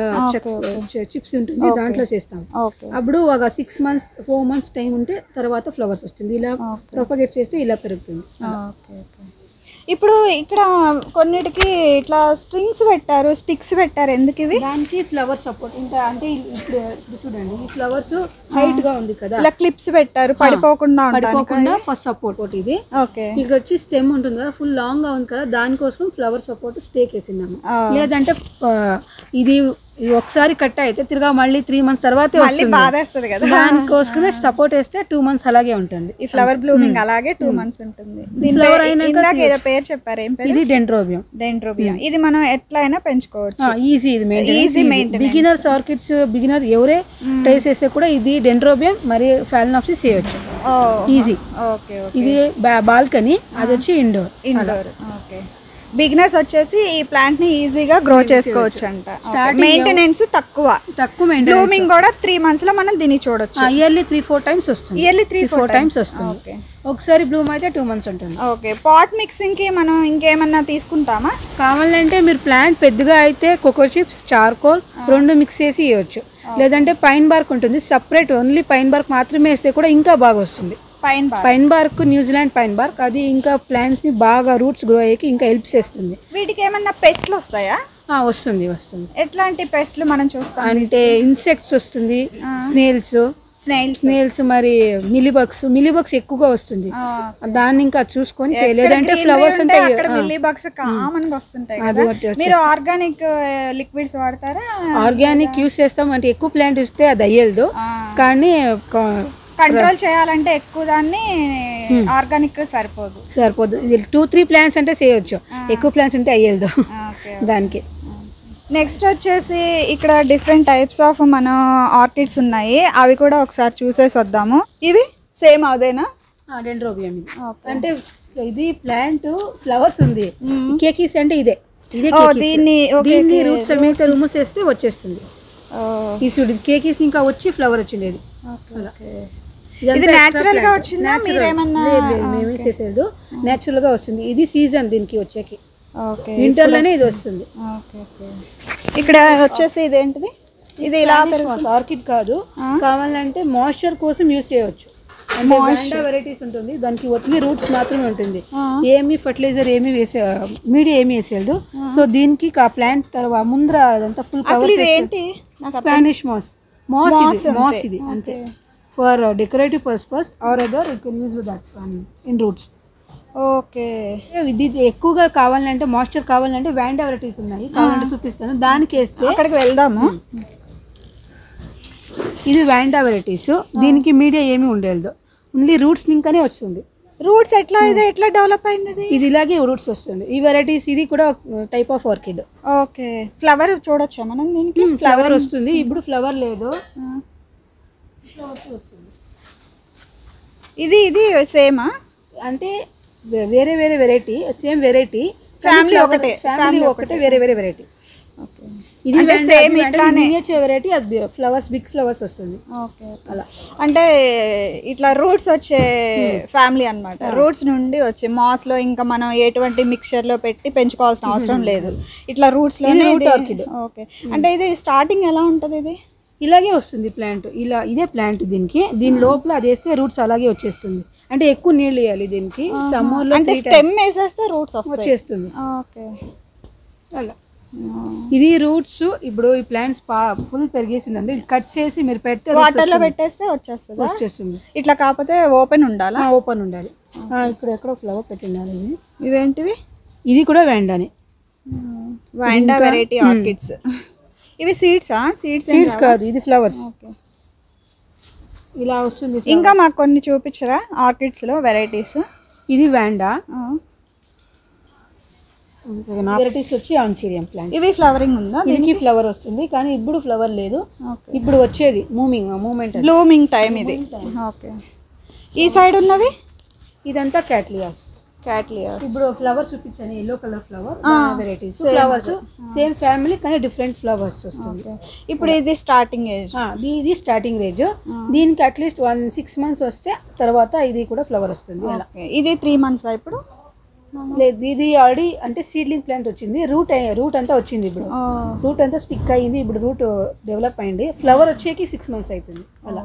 S1: చిప్స్ ఉంటుంది దాంట్లో చేస్తాం
S2: ఓకే
S1: అప్పుడు ఒక six months four months time ఉంటే తర్వాత ఫ్లవర్స్ వస్తుంది ఇలా ప్రొపగేట్ చేస్తే ఇలా పెరుగుతుంది
S2: ఓకే ఓకే ఇప్పుడు ఇక్కడ కొన్నిటికి ఇట్లా స్ట్రింగ్స్ పెట్టారు స్టిక్స్ పెట్టారు ఎందుకు ఇవి
S1: దానికి ఫ్లవర్ సపోర్ట్ ఇంకా అంటే ఇప్పుడు ఇప్పుడు చూడండి ఈ ఫ్లవర్స్ హైట్ గా ఉంది కదా
S2: ఇలా క్లిప్స్ పెట్టారు పడిపోకుండా ఉంటాను
S1: పడిపోకుండా ఫస్ట్ సపోర్ట్ ఇది
S2: ఓకే
S1: ఇక్కడ వచ్చి స్టెమ్ ఉంటుంది కదా ఫుల్ లాంగ్ గా ఉంది కదా దానికోసం ఫ్లవర్ సపోర్ట్ స్టేక్ వేసినాము
S2: ఆ.
S1: లేదంటే ఆ, ఇది ఇది ఒకసారి కట్ అయితే తిరిగా మళ్ళీ త్రీ మంత్స్ తర్వాతే
S2: మళ్ళీ
S1: వస్తుంది
S2: బాధేస్తుంది కదా
S1: దానికోసమే సపోర్ట్ వేస్తే టూ మంత్స్ అలాగే ఉంటుంది
S2: ఈ ఫ్లవర్ బ్లూమింగ్ అలాగే టూ మంత్స్ ఉంటుంది దీని
S1: Flower
S2: పేరు-
S1: అయినాక
S2: ఇందాక ఏదో పేరు చెప్పారు ఏం పేరు
S1: ఇది డెండ్రోబియం
S2: డెండ్రోబియా ఇది మనం ఎట్లా అయినా పెంచుకోవచ్చు
S1: ఈజీ ఇది
S2: Easy
S1: maintenance
S2: maintenance.
S1: Beginners orchids beginner ఎవరే ట్రై చేస్తే కూడా ఇది డెండ్రోబియం మరియు ఫాలనాప్సిస్ చేయొచ్చు ఈజీ
S2: ఓకే ఓకే
S1: ఇది బాల్కనీ అది వచ్చి ఇండోర్
S2: ఇండోర్ ఓకే బిగినర్స్ వచ్చేసి ఈ ప్లాంట్ ని ఈజీగా గ్రో చేసుకోవచ్చు అంట
S1: Starting
S2: మెయింటెనెన్స్ తక్కువ
S1: తక్కువ మెయింటెనెన్స్
S2: బ్లూమింగ్ కూడా త్రీ మంత్స్ లో మనం దీన్ని చూడొచ్చు
S1: ఇయర్లీ త్రీ ఫోర్ టైమ్స్ వస్తుంది
S2: ఇయర్లీ త్రీ
S1: ఫోర్ టైమ్స్ వస్తుంది
S2: ఓకే
S1: ఒకసారి బ్లూమ్ అయితే టూ మంత్స్ ఉంటుంది
S2: ఓకే పాట్ మిక్సింగ్ కి మనం ఇంకేమన్నా తీసుకుంటామా
S1: కావాలంటే మీరు ప్లాంట్ పెద్దగా అయితే కోకో చిప్స్ చార్కోల్ రెండు మిక్స్ చేసి ఇవ్వచ్చు లేదంటే పైన్ బార్క్ ఉంటుంది సపరేట్ ఓన్లీ పైన్ బార్క్ మాత్రమే వేస్తే కూడా ఇంకా బాగా వస్తుంది
S2: పైన బాగా
S1: pine bark New Zealand pine BARC అది ఇంకా ప్లాంట్స్ ని బాగా రూట్స్ గ్రో అయ్యేకి ఇంకా హెల్ప్ చేస్తుంది
S2: వీటికి ఏమన్నా పెస్ట్లు వస్తాయా
S1: ఆ, వస్తుంది వస్తుంది
S2: ఎట్లాంటి పెస్ట్లు మనం చూస్తాం
S1: అంటే ఇన్సెక్ట్స్ వస్తుంది స్నేల్స్
S2: స్నేల్స్
S1: స్నేల్స్ మరి మిలీబగ్స్ మిలీబగ్స్ ఎక్కువగా వస్తుంది దాన్ని ఇంకా చూసుకొని చేయాలి. లేదంటే ఫ్లవర్స్ అంటే
S2: అక్కడ మిల్లీ బగ్స్ కామన్ గా వస్తుంటాయి
S1: అది
S2: కదా
S1: ఒకటి
S2: మీరు ఆర్గానిక్ లిక్విడ్స్ వాడతారా
S1: ఆర్గానిక్ యూస్ చేస్తాం అంటే ఎక్కువ ప్లాంట్ ఇస్తే అది అయ్యేది కానీ క-
S2: కంట్రోల్ చేయాలంటే ఎక్కువ దాన్ని ఆర్గానిక్ సరిపోదు
S1: సరిపోదు టూ త్రీ ప్లాంట్స్ అంటే చేయొచ్చు ఎక్కువ ప్లాంట్స్ ఉంటే అయ్యేది
S2: ఓకే
S1: దానికి
S2: నెక్స్ట్ వచ్చేసి ఇక్కడ డిఫరెంట్ టైప్స్ ఆఫ్ మన ఆర్కిడ్స్ ఉన్నాయి అవి కూడా ఒకసారి చూసేసి వద్దాము ఇవి సేమ్ అదేనా
S1: డెండ్రోబియం ఇది అంటే ఇది ప్లాంట్ ఫ్లవర్స్ ఉంది కేకీస్ అంటే ఇదే ఇదే
S2: ఓ
S1: కేకీస్.
S2: దీన్ని ఓకే
S1: దీన్ని రూట్స్ సమేత రూమస్ వేస్తే వచ్చేస్తుంది ఈ చూడు కేకీస్ ఇంకా వచ్చి ఫ్లవర్ వచ్చింది ఇది అలా. ఇదంతా
S2: ఇది
S1: extra
S2: natural గా
S1: plant.
S2: వచ్చిందా?
S1: Natural.
S2: మీరేమన్నా-
S1: లేదు, లేదు, మేమే చేసేది నేచురల్ గా వస్తుంది ఇది సీజన్ దీనికి వచ్చేకి
S2: ఓకే
S1: వింటర్ లోనే ఇది వస్తుంది
S2: ఓకే ఓకే ఇక్కడ వచ్చేసి ఇదేంటిది ఇది ఇలా
S1: ఆర్కిడ్ కాదు కావాలంటే మాయిశ్చర్ కోసం యూస్ చేయవచ్చు అంటే వాండా వెరైటీస్ ఉంటుంది దానికి ఒత్తిడి రూట్స్ మాత్రమే ఉంటుంది ఏమి ఫర్టిలైజర్ ఏమి వేసే మీడియా ఏమి వేసేది సో దీనికి ఆ ప్లాంట్ తర్వాత ముందర అదంతా ఫుల్
S2: అసలు
S1: కవర్
S2: ఇది ఏంటి
S1: స్పానిష్ మాస్ మాస్ ఇది మాస్ ఇది అంతే for decorative purpose or other you can use that in roots
S2: okay
S1: ఇది ఇది ఎక్కువగా కావాలంటే మాయిశ్చర్ కావాలంటే వ్యాండా వెరైటీస్ ఉన్నాయి కావాలంటే చూపిస్తాను దానికి వేస్తే
S2: అక్కడికి వెళ్దాము
S1: ఇది వ్యాండా వెరైటీస్ దీనికి మీడియా ఏమీ ఉండేది ఓన్లీ రూట్స్ ఇంకానే వస్తుంది
S2: రూట్స్ ఎట్లా ఇది ఎట్లా డెవలప్ అయింది ఇది
S1: ఇది ఇలాగే రూట్స్ వస్తుంది ఈ వెరైటీస్ ఇది కూడా type of orchid
S2: okay flower చూడొచ్చా మనం దీనికి
S1: ఫ్లవర్ వస్తుంది ఇప్పుడు ఫ్లవర్ లేదు
S2: ఇది ఇది సేమా
S1: అంటే వే- వేరే వేరే వెరైటీ సేమ్ వెరైటీ
S2: Family ఒకటే,
S1: ఫ్యామిలీ ఒకటే వేరే వేరే వెరైటీ
S2: ఓకే
S1: ఇది
S2: అంటే same ఇట్లానే.
S1: మినియేచర్ వెరైటీ అది ఫ్లవర్స్ బిగ్ ఫ్లవర్స్ వస్తుంది
S2: ఓకే
S1: అలా
S2: అంటే ఇట్లా రూట్స్ వచ్చే ఫ్యామిలీ అన్నమాట రూట్స్ నుండి వచ్చే మాస్ లో ఇంకా మనం ఎటువంటి మిక్చర్ లో పెట్టి పెంచుకోవాల్సిన అవసరం లేదు ఇట్లా రూట్స్ లోనే
S1: root
S2: ఇది-
S1: orchid.
S2: ఓకే అంటే ఇది స్టార్టింగ్ ఎలా ఉంటది ఇది
S1: ఇలాగే వస్తుంది ప్లాంట్ ఇలా ఇదే ప్లాంట్ దీనికి దీని లోపల అది వేస్తే రూట్స్ అలాగే వచ్చేస్తుంది అంటే ఎక్కువ నీళ్ళు వేయాలి దీనికి సమ్మర్ లో
S2: అంటే
S1: three times
S2: స్టెమ్ వేసేస్తే రూట్స్ వస్తాయి
S1: వచ్చేస్తుంది
S2: ఓకే
S1: అలా ఇది రూట్స్ ఇప్పుడు ఈ ప్లాంట్స్ ఫుల్ పెరిగేసిందండి కట్ చేసి మీరు పెడితే roots
S2: వాటర్ లో
S1: వస్తుంది.
S2: పెట్టేస్తే వచ్చేస్తుంది
S1: వచ్చేస్తుంది
S2: ఇట్లా కాకపోతే ఓపెన్ ఉండాలా
S1: ఓపెన్ ఉండాలి ఆ, ఇక్కడ ఎక్కడో ఫ్లవర్ పెట్టిండాలి ఇది
S2: ఇవేంటివి
S1: ఇది కూడా వేండాని
S2: వైండా వెరైటీ ఆర్కిడ్స్ ఇవి సీడ్సా సీడ్స్
S1: సీడ్స్ కాదు ఇది ఫ్లవర్స్
S2: ఓకే
S1: ఇలా వస్తుంది
S2: ఇంకా మాకు కొన్ని చూపించరా ఆర్కిడ్స్ లో వెరైటీస్
S1: ఇది వ్యాండా వెరైటీస్ వచ్చి ఆన్సీరియం ప్లాంట్
S2: ఇవి ఫ్లవరింగ్ ఉందా
S1: దీనికి ఫ్లవర్ వస్తుంది కానీ ఇప్పుడు ఫ్లవర్ లేదు
S2: ఓకే
S1: ఇప్పుడు వచ్చేది మూవింగ్ మూమెంట్
S2: బ్లూమింగ్ టైం ఇది ఓకే ఈ సైడ్ ఉన్నవి
S1: ఇదంతా క్యాట్లియాస్
S2: క్యాట్లియర్స్
S1: ఇప్పుడు ఫ్లవర్ చూపించాను yellow colour flower varieties flowers same family కానీ డిఫరెంట్ ఫ్లవర్స్ వస్తుంది
S2: ఇప్పుడు ఇది స్టార్టింగ్ ఏజ్
S1: ఆ, ఇది ఇది స్టార్టింగ్ రేంజ్ దీనికి అట్లీస్ట్ వన్ సిక్స్ మంత్స్ వస్తే తర్వాత ఇది కూడా ఫ్లవర్ వస్తుంది అలా
S2: ఇది త్రీ మంత్స్ ఇప్పుడు
S1: లేదు ఇది ఆల్రెడీ అంటే సీడ్లింగ్ ప్లాంట్ వచ్చింది రూట్ రూట్ అంతా వచ్చింది ఇప్పుడు రూట్ అంతా స్టిక్ అయ్యింది ఇప్పుడు రూట్ డెవలప్ అయింది ఫ్లవర్ వచ్చేకి సిక్స్ మంత్స్ అవుతుంది అలా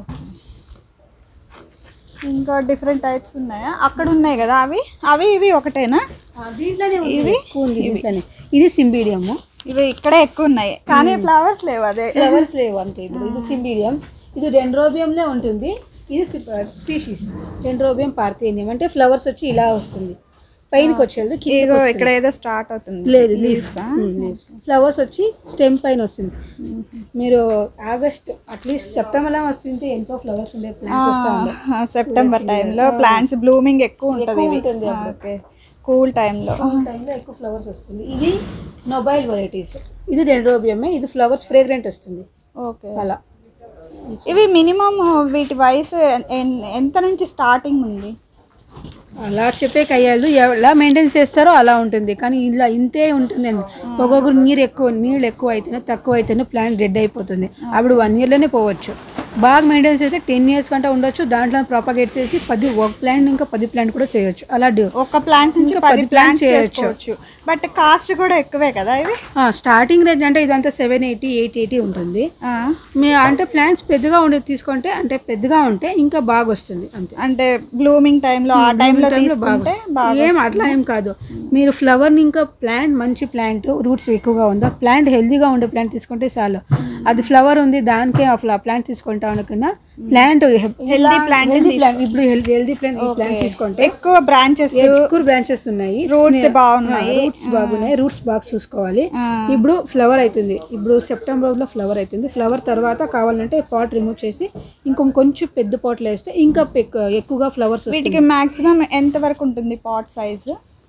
S2: ఇంకా డిఫరెంట్ టైప్స్ ఉన్నాయా అక్కడ ఉన్నాయి కదా అవి అవి ఇవి ఒకటేనా
S1: దీంట్లోనే ఇది ఎక్కువ ఉంది దీంట్లోనే ఇది సింబీడియం
S2: ఇవి ఇక్కడే ఎక్కువ ఉన్నాయి కానీ ఫ్లవర్స్ లేవు అదే
S1: ఫ్లవర్స్ లేవు అంతే ఇప్పుడు ఇది సింబీడియం ఇది డెండ్రోబియంలో ఉంటుంది ఇది స్పీషీస్ డెండ్రోబియం పార్థేనియం అంటే ఫ్లవర్స్ వచ్చి ఇలా వస్తుంది పైనకి వచ్చేది
S2: ఇగో ఇక్కడ ఏదో స్టార్ట్ అవుతుంది
S1: లేదు లీవ్స్ ఫ్లవర్స్ వచ్చి స్టెమ్ పైన వస్తుంది మీరు ఆగస్ట్ అట్లీస్ట్ సెప్టెంబర్ లో వస్తుంటే ఎంతో ఫ్లవర్స్ ఉండే ప్లాంట్స్ వస్తా ఉండే
S2: సెప్టెంబర్ టైంలో ప్లాంట్స్ బ్లూమింగ్ ఎక్కువ ఉంటుంది ఇవి
S1: ఉంటుంది
S2: ఓకే కూల్ టైంలో
S1: టైంలో ఎక్కువ ఫ్లవర్స్ వస్తుంది ఇది నొబైల్ వెరైటీస్ ఇది డెండ్రోబియమే ఇది ఫ్లవర్స్ ఫ్రేగ్రెంట్ వస్తుంది
S2: ఓకే
S1: అలా
S2: ఇవి మినిమం వీటి వయసు ఎన్- ఎన్- ఎంత నుంచి స్టార్టింగ్ ఉంది
S1: అలా చెప్పే కయ్యాలు ఎలా మెయింటైన్ చేస్తారో అలా ఉంటుంది కానీ ఇలా ఇంతే ఉంటుంది అండి ఒక్కొక్కరు నీరు ఎక్కువ నీళ్ళు ఎక్కువ అయితేనే తక్కువ అయితేనే ప్లాంట్ డెడ్ అయిపోతుంది అప్పుడు వన్ ఇయర్లోనే పోవచ్చు బాగా మెయింటైన్ చేస్తే టెన్ ఇయర్స్ కంటే ఉండొచ్చు దాంట్లో ప్రాపగేట్ చేసి పది ఒక ప్లాంట్ ఇంకా పది ప్లాంట్ కూడా చేయొచ్చు అలా డి-
S2: ఒక ప్లాంట్ నుంచి
S1: ఇంకా
S2: పది
S1: పది
S2: ప్లాంట్స్
S1: plants
S2: చేసుకోవచ్చు బట్ కాస్ట్ కూడా ఎక్కువే కదా ఇవి
S1: ఆ, స్టార్టింగ్ రేంజ్ అంటే ఇదంతా సెవెన్ ఎయిటీ ఎయిట్ ఎయిటీ ఉంటుంది
S2: ఆ,
S1: మీ అంటే ప్లాంట్స్ పెద్దగా ఉండేది తీసుకుంటే అంటే పెద్దగా ఉంటే ఇంకా బాగా వస్తుంది అంతే
S2: అంటే బ్లూమింగ్ టైంలో ఆ టైంలో
S1: time లో
S2: తీసుకుంటే బాగా
S1: ఏం అట్లా ఏం కాదు మీరు ఫ్లవర్ ని ఇంకా ప్లాంట్ మంచి ప్లాంట్ రూట్స్ ఎక్కువగా ఉందా ప్లాంట్ హెల్దీగా ఉండే ప్లాంట్ తీసుకుంటే చాలు అది ఫ్లవర్ ఉంది దానికే ఆ ప్లాంట్ తీసుకుంటా అనుకున్నా plant
S2: Healthy plant
S1: healthy plant ఇప్పుడు హెల్దీ ప్లాంట్ ఈ ప్లాంట్ తీసుకుంటే
S2: ఎక్కువ బ్రాంచెస్
S1: ఎక్కువ బ్రాంచెస్ ఉన్నాయి
S2: రూట్స్ బాగున్నాయి
S1: రూట్స్ బాగున్నాయి రూట్స్ బాగా చూసుకోవాలి ఇప్పుడు ఫ్లవర్ అవుతుంది ఇప్పుడు సెప్టెంబర్ లో ఫ్లవర్ అవుతుంది ఫ్లవర్ తర్వాత కావాలంటే పాట్ రిమూవ్ చేసి ఇంకొం కొంచెం పెద్ద పాట్లు వేస్తే ఇంకా పెక్- ఎక్కువగా ఫ్లవర్స్
S2: వీటికి మాక్సిమం ఎంత వరకు ఉంటుంది pot size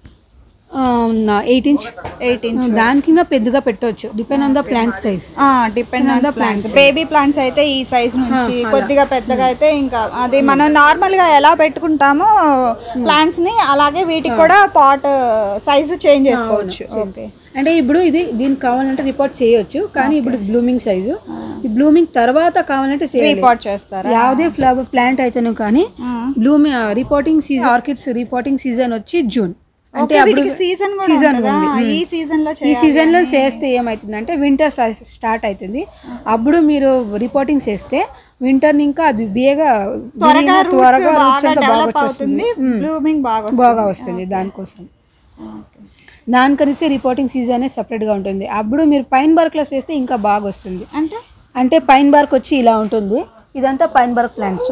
S1: eight inch
S2: eight inch
S1: దానికి ఇంకా పెద్దగా పెట్టవచ్చు depend on the plant size
S2: depend on the plants baby plants అయితే ఈ సైజ్ నుంచి కొద్దిగా పెద్దగా అయితే ఇంకా అది మనం నార్మల్ గా ఎలా పెట్టుకుంటామో ప్లాంట్స్ ని అలాగే వీటికి కూడా పాట్ సైజ్ చేంజ్ చేసుకోవచ్చు ఓకే
S1: అంటే ఇప్పుడు ఇది దీనికి కావాలంటే రిపోర్ట్ చేయొచ్చు కానీ ఇప్పుడు బ్లూమింగ్ సైజు ఈ బ్లూమింగ్ తర్వాత కావాలంటే చేయాలి
S2: రిపోర్ట్ చేస్తారా
S1: ಯಾವುದೇ ఫ్లవర్ ప్లాంట్ అయితేను కానీ blooming repotting season orchids repotting season వచ్చి జూన్ అంటే అప్పుడు
S2: సీజన్ కూడా
S1: సీజన్
S2: ఉంటుందా?
S1: ఉంది
S2: ఈ సీజన్ లో
S1: ఈ సీజన్ లో చేస్తే ఏమవుతుందంటే వింటర్ స్టార్ట్ అవుతుంది అప్పుడు మీరు రిపోర్టింగ్ చేస్తే వింటర్ ఇంకా అది బేగా
S2: త్వరగా
S1: విరిగిన త్వరగా
S2: roots
S1: roots
S2: బాగా
S1: అంతా బాగా
S2: డెవలప్
S1: వచ్చేస్తుంది
S2: అవుతుంది బ్లూమింగ్ బాగా వస్తుంది.
S1: బాగా వస్తుంది దానికోసం దానికనిసి రిపోర్టింగ్ సీజన్ సపరేట్గా ఉంటుంది అప్పుడు మీరు పైన్ బార్క్లో చేస్తే ఇంకా బాగా వస్తుంది
S2: అంటే
S1: అంటే పైన్ బార్క్ వచ్చి ఇలా ఉంటుంది ఇదంతా pine bark plants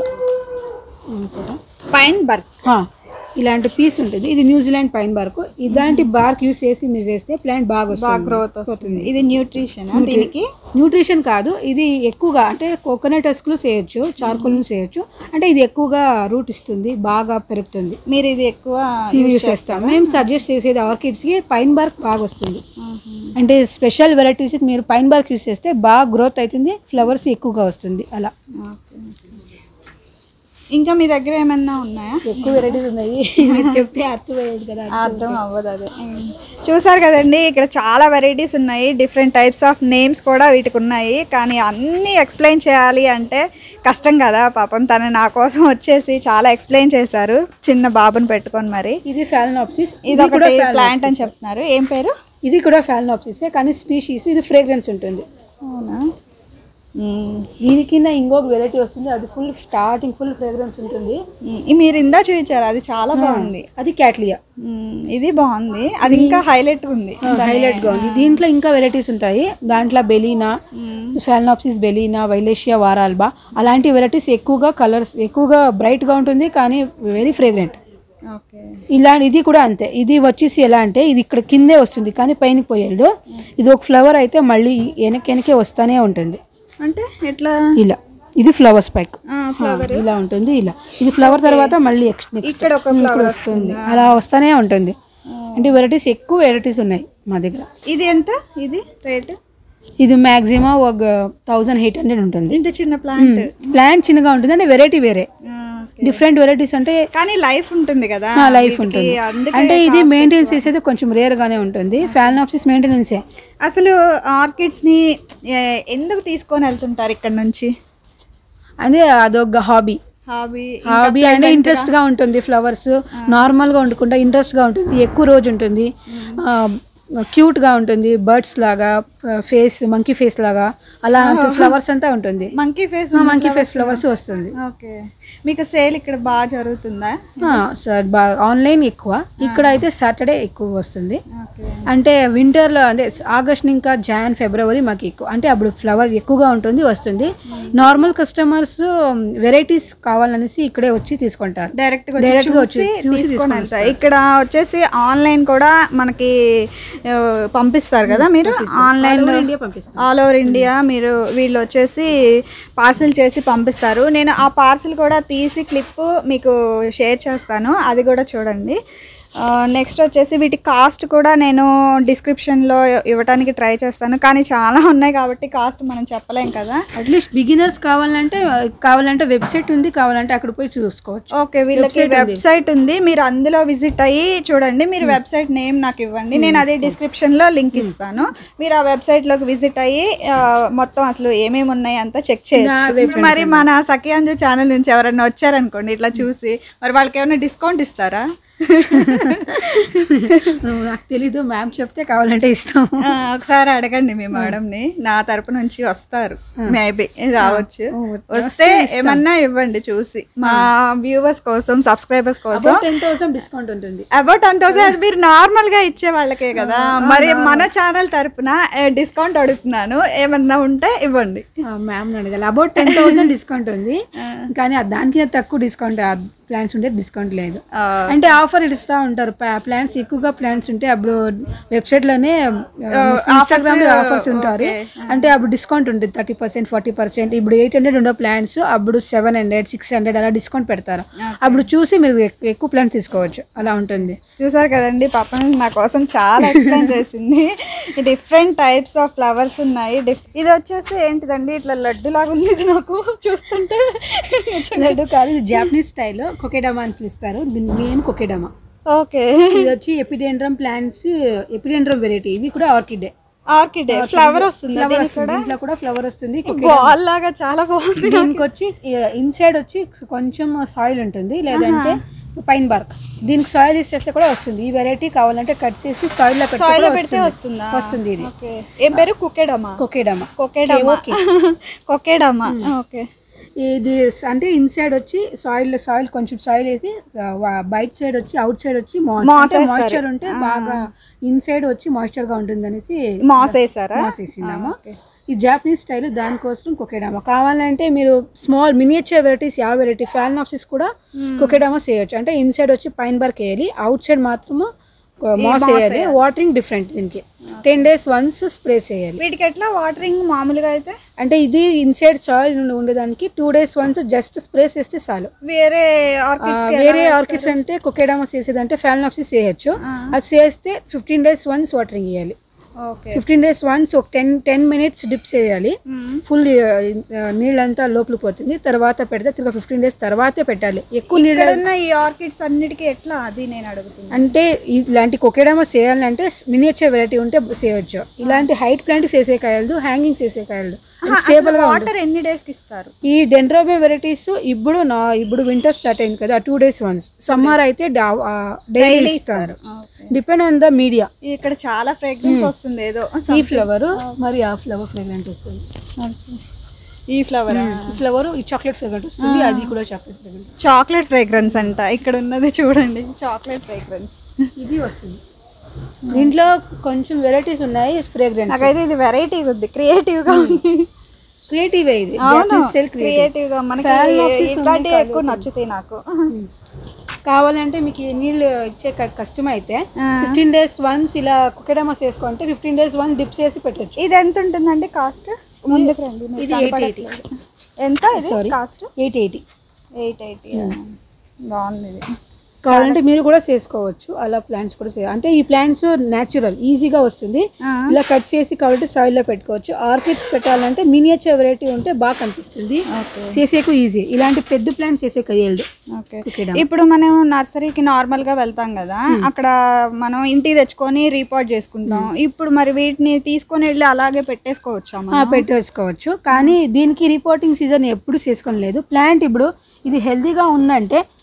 S2: pine bark
S1: ఇలాంటి పీస్ ఉంటుంది ఇది న్యూజిలాండ్ పైన్ బార్క్ ఇలాంటి బార్క్ యూస్ చేసి మీరు చేస్తే ప్లాంట్ బాగా వస్తుంది
S2: గ్రోత్ వస్తుంది ఇది న్యూట్రిషన్ దీనికి
S1: న్యూట్రిషన్ కాదు ఇది ఎక్కువగా అంటే కోకోనట్ అస్కులు చేయొచ్చు చార్కోల్ చేయొచ్చు అంటే ఇది ఎక్కువగా రూట్ ఇస్తుంది బాగా పెరుగుతుంది
S2: మీరు ఇది ఎక్కువ
S1: యూస్ చేస్తాం మేము సజెస్ట్ చేసేది ఆర్కిడ్స్కి పైన్ బార్క్ బాగా వస్తుంది అంటే స్పెషల్ వెరైటీస్కి మీరు పైన్ బార్క్ యూస్ చేస్తే బాగా గ్రోత్ అవుతుంది ఫ్లవర్స్ ఎక్కువగా వస్తుంది అలా
S2: ఇంకా మీ దగ్గర ఏమన్నా ఉన్నాయా
S1: ఎక్కువ వెరైటీస్ ఉన్నాయి మీరు చెప్తే అర్థమయ్యేది కదా
S2: అర్థం అవ్వదు అది చూసారు కదండి ఇక్కడ చాలా వెరైటీస్ ఉన్నాయి డిఫరెంట్ టైప్స్ ఆఫ్ నేమ్స్ కూడా వీటికి ఉన్నాయి కానీ అన్నీ ఎక్స్ప్లెయిన్ చేయాలి అంటే కష్టం కదా పాపం తను నా కోసం వచ్చేసి చాలా ఎక్స్ప్లెయిన్ చేశారు చిన్న బాబుని పెట్టుకొని మరి
S1: ఇది ఫాలనాప్సిస్
S2: ఇది ఒకటి ప్లాంట్ అని చెప్తున్నారు ఏం పేరు
S1: ఇది కూడా ఫాలనాప్సిసే కానీ స్పీషీస్ ఇది ఫ్రేగ్రెన్స్ ఉంటుంది
S2: అవునా
S1: దీని కింద ఇంకొక వెరైటీ వస్తుంది అది ఫుల్ స్టార్టింగ్ ఫుల్ ఫ్రేగ్రెన్స్ ఉంటుంది
S2: ఈ మీరు ఇందా చూపించారు అది చాలా బాగుంది
S1: అది క్యాట్లియా
S2: మ్మ్. ఇది బాగుంది అది ఇంకా హైలైట్ ఉంది
S1: హైలైట్ గా ఉంది దీంట్లో ఇంకా వెరైటీస్ ఉంటాయి దాంట్లో బెలీనా ఫాలనాప్సిస్ బెలీనా వైలేషియా వారాల్బా అలాంటి వెరైటీస్ ఎక్కువగా కలర్స్ ఎక్కువగా బ్రైట్ గా ఉంటుంది కానీ వెరీ ఫ్రేగ్రెంట్
S2: ఓకే
S1: ఇలా ఇది కూడా అంతే ఇది వచ్చేసి ఎలా అంటే ఇది ఇక్కడ కిందే వస్తుంది కానీ పైనకి పోయేది ఇది ఒక ఫ్లవర్ అయితే మళ్ళీ వెనక వెనకే వస్తూనే ఉంటుంది
S2: అంటే ఎట్లా
S1: ఇలా ఇది ఫ్లవర్ స్పైక్
S2: ఫ్లవర్
S1: ఇలా ఉంటుంది ఇలా ఇది ఫ్లవర్ తర్వాత మళ్ళీ next- next
S2: ఇక్కడ ఒక ఫ్లవర్
S1: వస్తుంది అలా వస్తూనే ఉంటుంది అంటే వెరైటీస్ ఎక్కువ వెరైటీస్ ఉన్నాయి మా దగ్గర
S2: ఇది ఎంత ఇది రేట్
S1: ఇది మాక్సిమం ఒక థౌజండ్ ఎయిట్ హండ్రెడ్ ఉంటుంది
S2: ఇంత చిన్న ప్లాంట్
S1: ప్లాంట్ చిన్నగా ఉంటుంది అంటే వెరైటీ వేరే డిఫరెంట్ వెరైటీస్ అంటే
S2: కానీ లైఫ్ ఉంటుంది కదా
S1: లైఫ్ ఉంటుంది
S2: అందుకే
S1: అంటే ఇది మెయింటెనెన్స్ చేసేది కొంచెం రేర్ గానే ఉంటుంది ఫాలనాప్సిస్ మెయింటెనెన్సే
S2: అసలు ఆర్కిడ్స్ ని ఏ- ఎందుకు తీసుకొని వెళ్తుంటారు ఇక్కడ నుంచి
S1: అదే అదొక హాబీ
S2: హాబీ
S1: హాబీ అంటే ఇంట్రెస్ట్ గా ఉంటుంది ఫ్లవర్స్ నార్మల్ గా ఉండకుండా ఇంట్రెస్ట్ గా ఉంటుంది ఎక్కువ రోజు ఉంటుంది ఆ, క్యూట్గా ఉంటుంది బర్డ్స్ లాగా ఫేస్ మంకీ ఫేస్ లాగా అలా ఫ్లవర్స్ అంతా ఉంటుంది
S2: monkey face
S1: monkey face flowers వస్తుంది
S2: ఓకే మీకు సేల్ ఇక్కడ బాగా జరుగుతుందా
S1: ఆ, సార్ బాగా ఆన్లైన్ ఎక్కువ ఇక్కడ అయితే సాటర్డే ఎక్కువ వస్తుంది
S2: ఓకే
S1: అంటే వింటర్లో అదే ఆగస్ట్ ఇంకా జాన్ ఫిబ్రవరి మాకు ఎక్కువ అంటే అప్పుడు ఫ్లవర్ ఎక్కువగా ఉంటుంది వస్తుంది నార్మల్ కస్టమర్స్ వెరైటీస్ కావాలనేసి ఇక్కడే వచ్చి తీసుకుంటారు
S2: డైరెక్ట్ గా
S1: Direct గా
S2: వచ్చి
S1: వచ్చి చూసి
S2: తీసుకొని వెళ్తారు ఇక్కడ వచ్చేసి ఆన్లైన్ కూడా మనకి ఆ, పంపిస్తారు కదా మీరు ఆన్లైన్
S1: ఇండియా పంపిస్తాం
S2: ఆల్ ఓవర్ ఇండియా మీరు వీళ్ళు వచ్చేసి పార్సిల్ చేసి పంపిస్తారు నేను ఆ పార్సిల్ కూడా తీసి క్లిప్ మీకు షేర్ చేస్తాను అది కూడా చూడండి నెక్స్ట్ వచ్చేసి వీటి కాస్ట్ కూడా నేను డిస్క్రిప్షన్లో ఇవ్వడానికి ట్రై చేస్తాను కానీ చాలా ఉన్నాయి కాబట్టి కాస్ట్ మనం చెప్పలేం కదా
S1: అట్లీస్ట్ బిగినర్స్ కావాలంటే కావాలంటే వెబ్సైట్ ఉంది కావాలంటే అక్కడ పోయి చూసుకోవచ్చు
S2: ఓకే వీళ్ళకి వెబ్సైట్ ఉంది మీరు అందులో విజిట్ అయ్యి చూడండి మీరు వెబ్సైట్ నేమ్ నాకు ఇవ్వండి నేను అదే డిస్క్రిప్షన్ లో లింక్ ఇస్తాను మీరు ఆ వెబ్సైట్ లోకి విజిట్ అయ్యి ఆ, మొత్తం అసలు ఏమేమి ఉన్నాయి అంతా చెక్ చేయొచ్చు ఇప్పుడు మరి మన సఖియాంజు ఛానల్ నుంచి ఎవరైనా వచ్చారనుకోండి ఇట్లా చూసి మరి వాళ్ళకి ఏమైనా డిస్కౌంట్ ఇస్తారా
S1: నాకు తెలీదు మ్యామ్ చెప్తే కావాలంటే ఇస్తాం
S2: ఆ, ఒకసారి అడగండి మీ మేడంని నా తరపు నుంచి వస్తారు మేబీ రావచ్చు వస్తే ఏమన్నా ఇవ్వండి చూసి మా వ్యూవర్స్ కోసం సబ్స్క్రైబర్స్ కోసం
S1: టెన్ థౌసండ్ డిస్కౌంట్ ఉంటుంది
S2: అబౌట్ అంత అది మీరు నార్మల్ గా ఇచ్చే వాళ్ళకే కదా మరి మన ఛానల్ తరపున డిస్కౌంట్ అడుగుతున్నాను ఏమన్నా ఉంటే ఇవ్వండి
S1: మ్యామ్ అడగాలి అబౌట్ టెన్ థౌసండ్ డిస్కౌంట్ ఉంది కానీ ఆ దానికి తక్కువ డిస్కౌంట్ ప్లాన్స్ ఉంటే డిస్కౌంట్ లేదు
S2: ఆ,
S1: అంటే ఆఫర్ ఇస్తూ ఉంటారు ప్లాన్స్ ఎక్కువగా ప్లాన్స్ ఉంటే అప్పుడు వెబ్సైట్ లోనే ఇన్స్టాగ్రామ్ లో ఆఫర్స్ ఉంటారు అంటే అప్పుడు డిస్కౌంట్ ఉంటుంది థర్టీ పర్సెంట్ ఫార్టీ పర్సెంట్ ఇప్పుడు ఎయిట్ హండ్రెడ్ ఉండో ప్లాన్స్ అప్పుడు సెవెన్ హండ్రెడ్ సిక్స్ హండ్రెడ్ అలా డిస్కౌంట్ పెడతారు అప్పుడు చూసి మీరు ఎక్- ఎక్కువ ప్లాన్స్ తీసుకోవచ్చు అలా ఉంటుంది
S2: చూసారు కదండి పాపం నా కోసం చాలా ఎక్స్ప్లెయిన్ చేసింది డిఫరెంట్ టైప్స్ ఆఫ్ ఫ్లవర్స్ ఉన్నాయి Dif- ఇది వచ్చేసి ఏంటిదండి ఇట్లా లడ్డు లాగా ఉంది ఇది నాకు చూస్తుంటే
S1: లడ్డు కాదు ఇది జాపనీస్ స్టైల్ కొకేడమా అని పిలుస్తారు దీని నేమ్ కొకేడమా
S2: ఓకే
S1: ఇది వచ్చి ఎపిడెండ్రమ్ ప్లాంట్స్ ఎపిడెండ్రమ్ వెరైటీ ఇది కూడా ఆర్కిడే
S2: ఆర్కిడ్ ఫ్లవర్ వస్తుంది
S1: ఫ్లవర్ వస్తుంది దీంట్లో కూడా ఫ్లవర్ వస్తుంది
S2: బాల్ లాగా చాలా బాగుంది
S1: దీనికి వచ్చి ఇన్సైడ్ వచ్చి కొంచెం సాయిల్ ఉంటుంది లేదంటే పైన్ బార్క్ దీనికి సాయిల్ ఇచ్చేస్తే కూడా వస్తుంది ఈ వెరైటీ కావాలంటే కట్ చేసి సాయిల్ లో పెడితే
S2: సాయిల్
S1: కూడా
S2: పెడితే
S1: వస్తుంది.
S2: వస్తుందా
S1: వస్తుంది ఇది
S2: ఓకే ఏం పేరు కుకెడమా
S1: కొకేడమా
S2: కొకేడమా కొకేడమా ఓకే
S1: ఇది స- అంటే ఇన్సైడ్ వచ్చి సాయిల్ సాయిల్ కొంచెం సాయిల్ వేసి బయట సైడ్ వచ్చి అవుట్ సైడ్ వచ్చి మాయిశ్చర్ ఉంటే బాగా ఇన్సైడ్ వచ్చి మాయిశ్చర్ గా ఉంటుంది అనేసి
S2: మాస్ వేసారా
S1: వేసినాము ఈ జాపనీస్ స్టైల్ దానికోసం కొకేడామా కావాలంటే మీరు స్మాల్ మినియేచర్ వెరైటీస్ ಯಾವ వెరైటీ ఫ్యాలనాప్సిస్ కూడా కొకేడామా చేయొచ్చు అంటే ఇన్సైడ్ వచ్చి పైన్ బార్క్ వేయాలి అవుట్ సైడ్ మాత్రము మాస్ వేయాలి వాటరింగ్ డిఫరెంట్ దీనికి టెన్ డేస్ వన్స్ స్ప్రే చేయాలి
S2: వీటికి ఎట్లా వాటరింగ్ మామూలుగా అయితే
S1: అంటే ఇది ఇన్సైడ్ సాయిల్ ఉండేదానికి two days once just spray చేస్తే చాలు
S2: వేరే
S1: ఆ,
S2: ఆర్కిడ్స్
S1: వేరే ఆర్కిడ్స్ అంటే కొకేడామస్ చేసేదంటే ఫ్యాలనాప్సిస్ చేయొచ్చు అది చేస్తే ఫిఫ్టీన్ డేస్ వన్స్ వాటరింగ్ ఇవ్వాలి
S2: ఓకే
S1: ఫిఫ్టీన్ డేస్ వన్స్ ఒక టెన్ టెన్ మినిట్స్ డిప్ చేయాలి ఫుల్ నీళ్ళంతా లోపలికి పోతుంది తర్వాత పెడితే తిరిగి ఫిఫ్టీన్ డేస్ తర్వాతే పెట్టాలి ఎక్కువ నీళ్ళు
S2: ఇక్కడ ఉన్న ఈ ఆర్కిడ్స్ అన్నిటికీ ఎట్లా అది నేను అడుగుతున్నాను
S1: అంటే ఇలాంటి కొకేడామా చేయాలంటే మినియేచర్ వెరైటీ ఉంటే చేయొచ్చు ఇలాంటి హైట్ ప్లాంట్ చేసే కాయలు హ్యాంగింగ్ చేసే కాయలు స్టేబుల్ గా
S2: వాటర్ ఎన్ని డేస్ కి ఇస్తారు
S1: ఈ డెండ్రోబే వెరైటీస్ ఇప్పుడు నా ఇప్పుడు వింటర్ స్టార్ట్ అయింది కదా టూ డేస్ వన్స్ సమ్మర్ అయితే డైలీ ఇస్తారు డిపెండ్ ఆన్ ద మీడియా
S2: ఇక్కడ చాలా ఫ్రేగ్రెన్స్ వస్తుంది ఏదో
S1: ఈ ఫ్లవర్ మరి ఆ ఫ్లవర్ ఫ్రేగ్రెంట్ వస్తుంది
S2: ఈ ఫ్లవర్
S1: ఈ ఫ్లవర్ ఈ చాక్లెట్ ఫ్రేగ్రెంట్ వస్తుంది అది కూడా చాక్లెట్ ఫ్రేగ్రెంట్
S2: చాక్లెట్ ఫ్రేగ్రెన్స్ అంట ఇక్కడ ఉన్నది చూడండి చాక్లెట్ ఫ్రేగ్రెన్స్
S1: ఇది వస్తుంది దీంట్లో కొంచెం వెరైటీస్ ఉన్నాయి ఫ్రేగ్రెన్స్
S2: నాకైతే ఇది వెరైటీ ఉంది క్రియేటివ్ గా ఉంది
S1: క్రియేటివ్ ఇది
S2: అవును
S1: స్టైల్ క్రియేటివ్
S2: క్రియేటివ్ గా మనకి
S1: Phalaenopsis
S2: ఇట్లాంటివి ఎక్కువ నచ్చుతాయి నాకు
S1: కావాలంటే మీకు ఈ నీళ్ళు ఇచ్చే క- కష్టం అయితే ఫిఫ్టీన్ డేస్ వన్స్ ఇలా కుక్కడమస్ వేసుకుంటే ఫిఫ్టీన్ డేస్ వన్స్ డిప్ చేసి పెట్టచ్చు
S2: ఇది ఎంత ఉంటుందండి కాస్ట్ ముందుకు రండి మీరు
S1: ఇది ఎయిట్ ఎయిటీ
S2: కనపడట్లేదు. ఎంత ఇది cost
S1: eight eighty
S2: eight eighty బాగుంది ఇది
S1: కావాలంటే మీరు కూడా చేసుకోవచ్చు అలా ప్లాంట్స్ కూడా చేయ అంటే ఈ ప్లాంట్స్ న్యాచురల్ ఈజీగా వస్తుంది
S2: ఆ.
S1: ఇలా కట్ చేసి కాబట్టి సాయిల్ లో పెట్టుకోవచ్చు ఆర్కిడ్స్ పెట్టాలంటే మినియేచర్ వెరైటీ ఉంటే బాగా కనిపిస్తుంది
S2: ఓకే
S1: చేసేకు ఈజీ ఇలాంటి పెద్ద ప్లాంట్స్ చేసే కయ్యలదు
S2: ఓకే
S1: కుక్కడమ.
S2: ఇప్పుడు మనం నర్సరీకి నార్మల్ గా వెళ్తాం కదా అక్కడ మనం ఇంటికి తెచ్చుకొని రీపోర్ట్ చేసుకుంటాం ఇప్పుడు మరి వీటిని తీసుకొని వెళ్ళి అలాగే పెట్టేసుకోవచ్చా
S1: ఆ,
S2: మనం
S1: పెట్టేసుకోవచ్చు కానీ దీనికి రిపోర్టింగ్ సీజన్ ఎప్పుడు చేసుకోలేదు ప్లాంట్ ఇప్పుడు ఇది హెల్తీగా ఉందంటే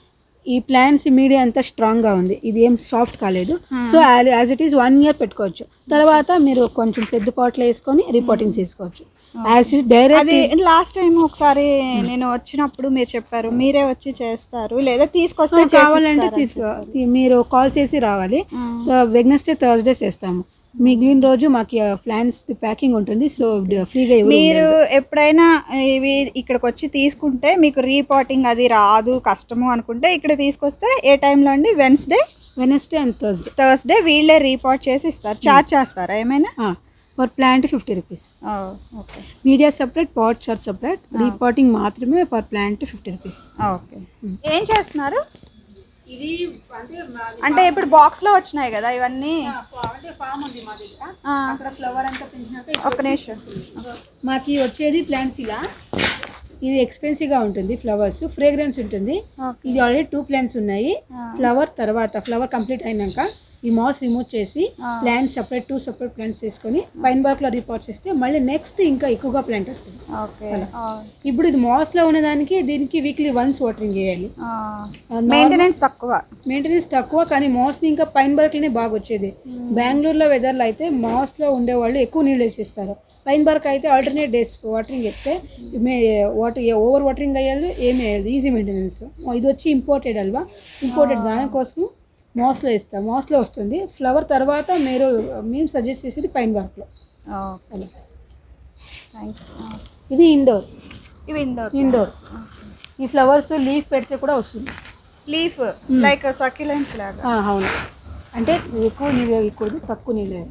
S1: ఈ ప్లాంట్స్ మీడియా అంతా స్ట్రాంగ్గా ఉంది ఇది ఏం సాఫ్ట్ కాలేదు so as it is one year పెట్టుకోవచ్చు తర్వాత మీరు కొంచెం పెద్ద పాట్లో వేసుకొని రిపోర్టింగ్ చేసుకోవచ్చు యాజ్ ఇట్ డైరెక్ట్
S2: అది లాస్ట్ టైం ఒకసారి నేను వచ్చినప్పుడు మీరు చెప్పారు మీరే వచ్చి చేస్తారు లేదా తీసుకొస్తే
S1: కావాలంటే తీసుకో తీ- మీరు కాల్ చేసి రావాలి వెగ్నెస్డే థర్స్డే చేస్తాము మిగిలిన రోజు మాకు ప్లాన్స్ ప్యాకింగ్ ఉంటుంది సో ఫ్రీగా ఎవరు
S2: మీరు ఎప్పుడైనా ఇవి ఇక్కడికి వచ్చి తీసుకుంటే మీకు రీపోర్టింగ్ అది రాదు కష్టము అనుకుంటే ఇక్కడ తీసుకొస్తే ఏ టైంలో అండి Wednesday
S1: Wednesday and Thursday
S2: Thursday వీళ్ళే రీపోర్ట్ చేసి ఇస్తారు చార్జ్ చేస్తారా ఏమైనా
S1: per plant fifty rupees
S2: okay
S1: media separate pot charge separate repotting మాత్రమే per plant fifty rupees
S2: okay ఏం చేస్తున్నారు
S1: ఇది అంటే
S2: అంటే ఇప్పుడు బాక్స్ లో వచ్చినాయి కదా ఇవన్నీ
S1: అంటే ఫామ్ ఉంది మా దగ్గర
S2: ఆ,
S1: అక్కడ ఫ్లవర్ అంతా పెంచినాక
S2: ఒక్క నిమిషం
S1: మాకి వచ్చేది ప్లాంట్స్ ఇలా ఇది ఎక్స్పెన్సివ్గా ఉంటుంది ఫ్లవర్స్ ఫ్రేగ్రెన్స్ ఉంటుంది
S2: ఓకే
S1: ఇది ఆల్రెడీ టూ ప్లాంట్స్ ఉన్నాయి ఫ్లవర్ తర్వాత ఫ్లవర్ కంప్లీట్ అయినాక ఈ మాస్ రిమూవ్ చేసి plant separate two separate plants చేసుకొని పైన్ బార్క్ లో రిపోర్ట్ చేస్తే మళ్ళీ నెక్స్ట్ ఇంకా ఎక్కువగా ప్లాంట్ వస్తుంది
S2: ఓకే
S1: ఇప్పుడు ఇది మాస్ లో ఉన్నదానికి దీనికి వీక్లీ వన్స్ వాటరింగ్ చేయాలి
S2: మెయింటెనెన్స్ తక్కువ
S1: మెయింటెనెన్స్ తక్కువ కానీ మాస్ ని ఇంకా పైన్ బర్క్లోనే బాగా వచ్చేది బెంగళూరులో వెదర్లో అయితే మాస్ లో ఉండేవాళ్ళు ఎక్కువ నీళ్ళు వేసేస్తారు పైన్ బర్క్ అయితే ఆల్టర్నేట్ డేస్ వాటరింగ్ ఎత్తే వాటర్ ఓవర్ వాటరింగ్ అయ్యాలి ఏమి అయ్యేది ఈజీ మెయింటెనెన్స్ ఇది వచ్చి ఇంపోర్టెడ్ అల్వా ఇంపోర్టెడ్ దానికోసం మాస్లో ఇస్తాం మాస్లో వస్తుంది ఫ్లవర్ తర్వాత మీరు మేము సజెస్ట్ చేసేది పైన్ బర్క్లో
S2: ఓకే థ్యాంక్
S1: ఇది ఇండోర్
S2: ఇవి ఇండోర్
S1: ఇండోర్ ఈ ఫ్లవర్స్ లీఫ్ పెడితే కూడా వస్తుంది
S2: లీఫ్ లైక్ సక్యులెంట్స్ లాగా
S1: ఆ, అవును అంటే ఎక్కువ నీళ్ళు వేయకూడదు తక్కువ నీళ్ళు వేయాలి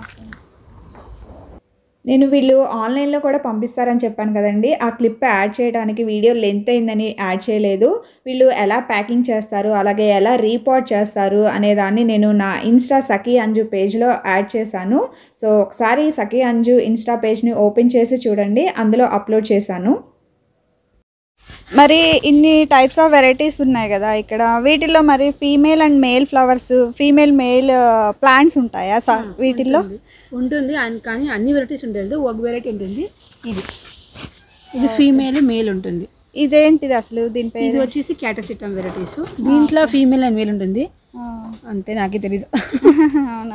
S2: నేను వీళ్ళు ఆన్లైన్లో కూడా పంపిస్తారని చెప్పాను కదండి ఆ క్లిప్ యాడ్ చేయడానికి వీడియో లెంత్ అయిందని యాడ్ చేయలేదు వీళ్ళు ఎలా ప్యాకింగ్ చేస్తారు అలాగే ఎలా రీపోర్ట్ చేస్తారు అనే దాన్ని నేను నా ఇన్స్టా సఖీ అంజు పేజ్లో యాడ్ చేశాను సో ఒకసారి సఖీ అంజు ఇన్స్టా పేజ్ని ఓపెన్ చేసి చూడండి అందులో అప్లోడ్ చేశాను మరి ఇన్ని టైప్స్ ఆఫ్ వెరైటీస్ ఉన్నాయి కదా ఇక్కడ వీటిల్లో మరి female and male flowers female male plants ఉంటాయా స- వీటిల్లో
S1: ఉంటుంది అన్- కానీ అన్ని వెరైటీస్ ఉంటుంది ఒక వెరైటీ ఉంటుంది ఇది ఇది ఫీమేల్ మేల్ ఉంటుంది
S2: ఇదేంటిది అసలు దీని పేరు
S1: ఇది వచ్చేసి క్యాటసిటమ్ వెరైటీస్ దీంట్లో ఫీమేల్ అండ్ మేల్ ఉంటుంది అంతే నాకే తెలీదు
S2: అవునా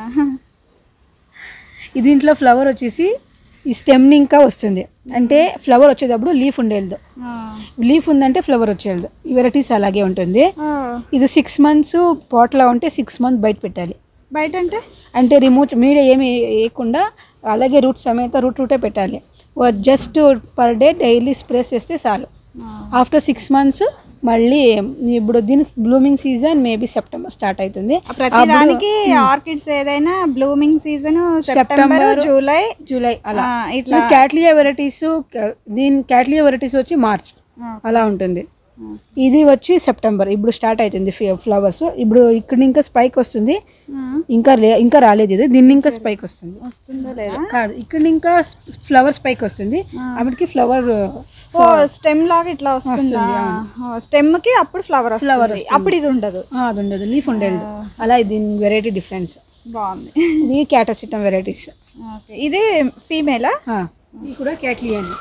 S1: ఈ దీంట్లో ఫ్లవర్ వచ్చేసి ఈ స్టెమ్ ఇంకా వస్తుంది అంటే ఫ్లవర్ వచ్చేటప్పుడు లీఫ్ ఉండేది లీఫ్ ఉందంటే ఫ్లవర్ వచ్చేది ఈ వెరైటీస్ అలాగే ఉంటుంది ఇది సిక్స్ మంత్స్ పాట్లో ఉంటే సిక్స్ మంత్స్ బయట పెట్టాలి
S2: బయట అంటే
S1: అంటే రిమూవ్ మీడియా ఏమి వేయకుండా అలాగే రూట్ సమేత రూట్ రూటే పెట్టాలి just per day daily spray చేస్తే చాలు ఆఫ్టర్ సిక్స్ మంత్స్ మళ్ళీ ఇప్పుడు దీనికి blooming season maybe September start అవుతుంది
S2: ప్రతి దానికి ఆర్కిడ్స్ ఏదైనా blooming season September July
S1: July అలా
S2: ఆ, ఇట్లా
S1: క్యాట్లియా వెరైటీస్ దీని క్యాట్లియా వెరైటీస్ వచ్చి మార్చ్ అలా ఉంటుంది ఇది వచ్చి సెప్టెంబర్ ఇప్పుడు స్టార్ట్ అవుతుంది ఫ్లవర్స్ ఇప్పుడు ఇక్కడ ఇంకా స్పైక్ వస్తుంది ఇంకా లే- ఇంకా రాలేదు ఇది దీన్ని ఇంకా స్పైక్ వస్తుంది
S2: వస్తుందో లేదా
S1: కాదు ఇక్కడ ఇంకా ఫ్లవర్ స్పైక్ వస్తుంది అప్పటికి ఫ్లవర్
S2: ఓ స్టెమ్ లాగా ఇట్లా వస్తుందా స్టెమ్ కి అప్పుడు ఫ్లవర్
S1: Flower
S2: వస్తుంది అప్పుడు ఇది ఉండదు
S1: అది ఉండదు లీఫ్ ఉండేది అలా దీని వెరైటీ డిఫరెన్స్
S2: బాగుంది
S1: ఇది క్యాటసిటమ్ వెరైటీస్
S2: ఓకే ఇది ఫీమేలా
S1: ఇది కూడా క్యాట్లీ అండి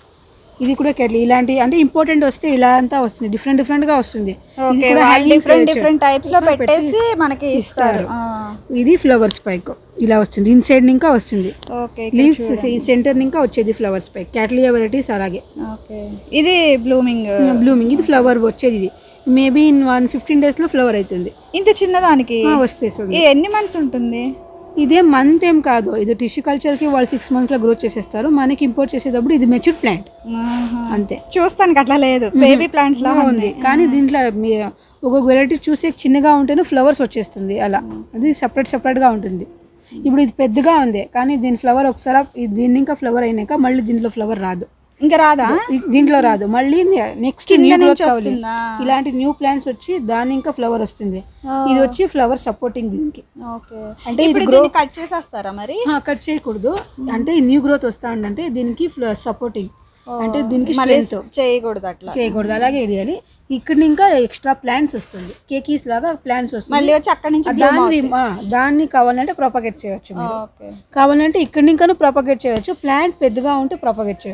S1: ఇది కూడా క్యాట్లీ ఇలాంటి అంటే ఇంపార్టెంట్ వస్తే ఇలా అంతా వస్తుంది డిఫరెంట్ డిఫరెంట్ గా వస్తుంది ఇది
S2: ఓకే
S1: కూడా
S2: వాళ్ళు
S1: hangings
S2: డిఫరెంట్
S1: చేయొచ్చు.
S2: డిఫరెంట్ టైప్స్ లో పెట్టేసి మనకి ఇస్తారు
S1: ఇది ఫ్లవర్ స్పైక్ ఇలా వస్తుంది ఇన్సైడ్ ఇంకా వస్తుంది
S2: ఓకే
S1: లీవ్స్ సెంటర్ ఇంకా వచ్చేది ఫ్లవర్ స్పైక్ క్యాట్లియా వెరైటీస్ అలాగే
S2: ఓకే ఇది బ్లూమింగ్
S1: బ్లూమింగ్ ఇది ఫ్లవర్ వచ్చేది ఇది maybe in one fifteen days లో ఫ్లవర్ అవుతుంది
S2: ఇంత చిన్నదానికి
S1: ఆ, వచ్చేస్తుంది
S2: ఇది ఎన్ని మంత్స్ ఉంటుంది
S1: ఇదే మంత్ ఏం కాదు ఇది టిష్యూ కల్చర్ కి వాళ్ళు సిక్స్ మంత్స్ లో గ్రోత్ చేసేస్తారు మనకి ఇంపోర్ట్ చేసేటప్పుడు ఇది మెచ్యూర్ ప్లాంట్
S2: ఆహా.
S1: అంతే
S2: చూస్తానికి అట్లా లేదు బేబీ ప్లాంట్స్ లా
S1: ఉంది కానీ దీంట్లో మీ ఒక్కొక్క వెరైటీ చూసే చిన్నగా ఉంటేనే ఫ్లవర్స్ వచ్చేస్తుంది అలా అది సపరేట్ సపరేట్గా ఉంటుంది ఇప్పుడు ఇది పెద్దగా ఉంది కానీ దీని ఫ్లవర్ ఒకసారి ఇది దీన్ని ఇంకా ఫ్లవర్ అయినాక మళ్ళీ దీంట్లో ఫ్లవర్ రాదు
S2: ఇంకా రాదా
S1: ఇ- దీంట్లో రాదు మళ్ళీ నెక్స్ట్
S2: కింద
S1: న్యూ
S2: నుంచి
S1: గ్రోత్ కావాలి
S2: వస్తుందా?
S1: ఇలాంటి న్యూ ప్లాంట్స్ వచ్చి దాని ఇంకా ఫ్లవర్ వస్తుంది ఇది వచ్చి ఫ్లవర్ సపోర్టింగ్ దీనికి
S2: ఓకే
S1: అంటే ఇది
S2: ఇప్పుడు దీన్ని కట్ చేసేస్తారా మరి
S1: కట్ చేయకూడదు అంటే న్యూ గ్రోత్ వస్తా ఉందంటే దీనికి సపోర్టింగ్ అంటే దీనికి
S2: మళ్ళీ
S1: స్ట్రెంత్
S2: చేయకూడదు అట్లా
S1: చేయకూడదు అలాగే వేయాలి ఇక్కడ ఇంకా ఎక్స్ట్రా ప్లాంట్స్ వస్తుంది కేకీస్ లాగా ప్లాంట్స్ వస్తుంది
S2: మళ్ళీ వచ్చి అక్కడి నుంచి
S1: దాన్ని ఆ, దాన్ని కావాలంటే ప్రొపగేట్ చేయొచ్చు మీరు
S2: ఓకే
S1: కావాలంటే ఇక్కడ ఇంకా ప్రొపగేట్ చేయొచ్చు ప్లాంట్ పెద్దగా ఉంటే ప్రొపగేట్ చేయొచ్చు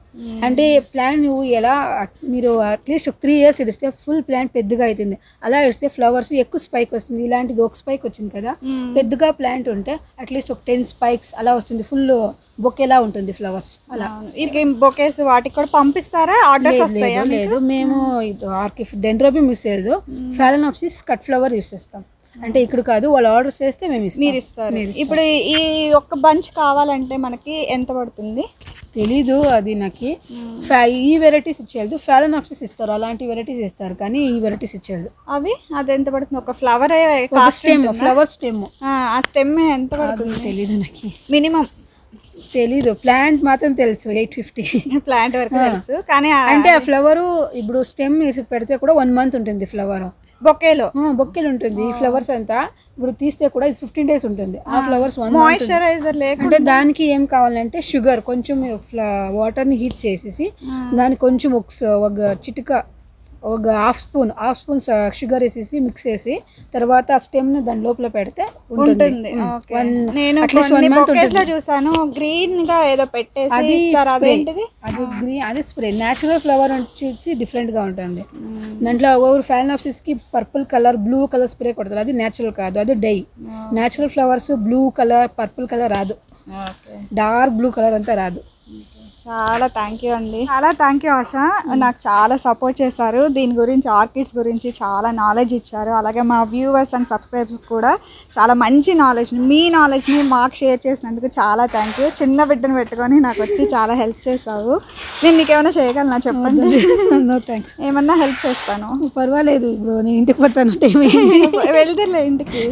S1: అంటే ప్లాంట్ నువ్వు ఎలా మీరు అట్లీస్ట్ ఒక త్రీ ఇయర్స్ ఇడిస్తే ఫుల్ ప్లాంట్ పెద్దగా అవుతుంది అలా ఇడిస్తే ఫ్లవర్స్ ఎక్కువ స్పైక్ వస్తుంది ఇలాంటిది ఒక స్పైక్ వచ్చింది కదా పెద్దగా ప్లాంట్ ఉంటే అట్లీస్ట్ ఒక టెన్ స్పైక్స్ అలా వస్తుంది ఫుల్ బొకేలా ఉంటుంది ఫ్లవర్స్ అలా
S2: వీటికి బొకేస్ వాటికి కూడా పంపిస్తారా ఆర్డర్స్
S1: లేదు,
S2: వస్తాయా
S1: లేదు, లేదు మేము ఆర్కిఫ్ డెండ్రోబి మిస్ చేయదు ఫాలనాప్సిస్ కట్ ఫ్లవర్ యూస్ చేస్తాం అంటే ఇక్కడ కాదు వాళ్ళు ఆర్డర్ చేస్తే మేము ఇస్తాం
S2: మీరు ఇస్తారు ఇప్పుడు ఈ ఒక్క బంచ్ కావాలంటే మనకి ఎంత పడుతుంది
S1: తెలీదు అది నాకు ఫా- ఈ వెరైటీస్ ఇచ్చేది ఫాలనాప్సిస్ ఇస్తారు అలాంటి వెరైటీస్ ఇస్తారు కానీ ఈ వెరైటీస్ ఇచ్చేది
S2: అవి అది ఎంత పడుతుంది ఒక ఫ్లవర్
S1: స్టెమ్ ఫ్లవర్ స్టెమ్
S2: ఆ స్టెమ్ ఎంత పడుతుంది
S1: తెలీదు నాకు
S2: మినిమం
S1: తెలీదు ప్లాంట్ మాత్రం తెలుసు ఎయిట్ ఫిఫ్టీ
S2: ప్లాంట్ వరకు తెలుసు కానీ
S1: అంటే ఆ ఫ్లవర్ ఇప్పుడు స్టెమ్ పెడితే కూడా వన్ మంత్ ఉంటుంది ఫ్లవర్
S2: బొకేలో
S1: బొక్కెలు ఉంటుంది ఈ ఫ్లవర్స్ అంతా ఇప్పుడు తీస్తే కూడా ఇది ఫిఫ్టీన్ డేస్ ఉంటుంది ఆ ఫ్లవర్స్ వన్
S2: మాయిశ్చరైజర్ లేక
S1: అంటే దానికి ఏం కావాలంటే షుగర్ కొంచెం వాటర్ని హీట్ చేసేసి దానికి కొంచెం ఒక స- ఒక చిటిక ఒక half spoon half spoon sugar వేసేసి మిక్స్ చేసి తర్వాత ఆ స్టెమ్ని దాని లోపల పెడితే
S2: ఉంటుంది
S1: ఉంటుంది
S2: ఓకే.
S1: వన్
S2: నేను
S1: అట్లీస్ట్
S2: కొన్ని
S1: వన్ మంత్
S2: బొకేస్ లో
S1: ఉంటుంది
S2: చూసాను గ్రీన్ గా ఏదో పెట్టేసి
S1: అది
S2: ఇస్తారు
S1: spray.
S2: అదేంటిది
S1: అది గ్రీన్ అది స్ప్రే న్యాచురల్ ఫ్లవర్ వచ్చేసి డిఫరెంట్ గా ఉంటుంది దాంట్లో ఒకరు ఫాలనాప్సిస్ కి purple colour blue colour spray కొడతారు అది న్యాచురల్ కాదు అది dye natural flowers blue colour purple colour రాదు డార్క్ బ్లూ కలర్ అంతా రాదు
S2: చాలా థ్యాంక్ యూ అండి చాలా థ్యాంక్ యూ ఆశ నాకు చాలా సపోర్ట్ చేశారు దీని గురించి ఆర్కిడ్స్ గురించి చాలా నాలెడ్జ్ ఇచ్చారు అలాగే మా వ్యూవర్స్ అండ్ సబ్స్క్రైబర్స్ కూడా చాలా మంచి నాలెడ్జ్ మీ నాలెడ్జ్ని మాకు షేర్ చేసినందుకు చాలా థ్యాంక్ యూ చిన్న బిడ్డను పెట్టుకొని నాకు వచ్చి చాలా హెల్ప్ చేసావు నేను నీకేమైనా చేయగలనా చెప్పండి
S1: నో థ్యాంక్స్
S2: ఏమన్నా హెల్ప్ చేస్తాను
S1: పర్వాలేదు ఇప్పుడు నేను ఇంటికి పోతాను టైం
S2: వెళ్తారులే ఇంటికి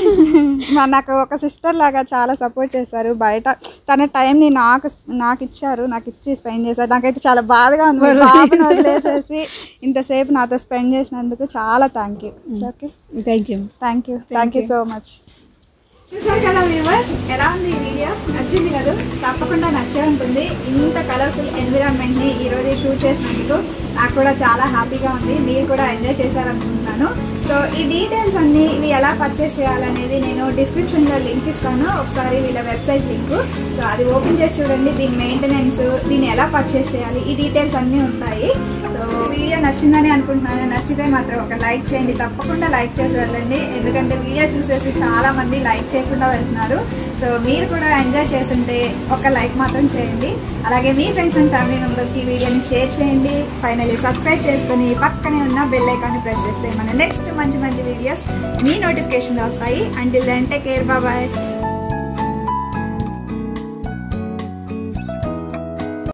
S2: మా నాకు ఒక సిస్టర్ లాగా చాలా సపోర్ట్ చేశారు బయట తన టైంని నాకు నాకు ఇచ్చారు నాకు ఇచ్చి స్పెండ్ చేశారు నాకైతే చాలా బాధగా ఉంది మా బాబుని వదిలేసేసి ఇంతసేపు నాతో స్పెండ్ చేసినందుకు చాలా thank you okay
S1: thank you
S2: thank you thank you so much చూసారు కదా వ్యూవర్స్ ఎలా ఉంది ఈ వీడియో నచ్చింది కదా తప్పకుండా నచ్చే ఉంటుంది ఇంత కలర్ఫుల్ ఎన్విరాన్మెంట్ని ఈరోజు షూట్ చేసినందుకు నాకు కూడా చాలా హ్యాపీగా ఉంది మీరు కూడా ఎంజాయ్ చేశారనుకుంటున్నాను సో ఈ డీటెయిల్స్ అన్నీ ఇవి ఎలా పర్చేస్ చేయాలనేది నేను డిస్క్రిప్షన్లో లింక్ ఇస్తాను ఒకసారి వీళ్ళ వెబ్సైట్ లింక్ సో అది ఓపెన్ చేసి చూడండి దీని మెయింటెనెన్స్ దీన్ని ఎలా పర్చేస్ చేయాలి ఈ డీటెయిల్స్ అన్నీ ఉంటాయి సో వీడియో నచ్చిందని అనుకుంటున్నాను నచ్చితే మాత్రం ఒక లైక్ చేయండి తప్పకుండా లైక్ చేసి వెళ్ళండి ఎందుకంటే వీడియో చూసేసి చాలా మంది లైక్ చేయకుండా వెళ్తున్నారు సో మీరు కూడా ఎంజాయ్ చేస్తుంటే ఒక లైక్ మాత్రం చేయండి అలాగే మీ ఫ్రెండ్స్ అండ్ ఫ్యామిలీ మెంబర్స్కి ఈ వీడియోని షేర్ చేయండి ఫైనల్లీ సబ్స్క్రైబ్ చేసుకొని పక్కనే ఉన్న బెల్ ఐకాన్ని ప్రెస్ చేస్తే మన నెక్స్ట్ మంచి మంచి వీడియోస్ మీ నోటిఫికేషన్లో వస్తాయి until then take care bye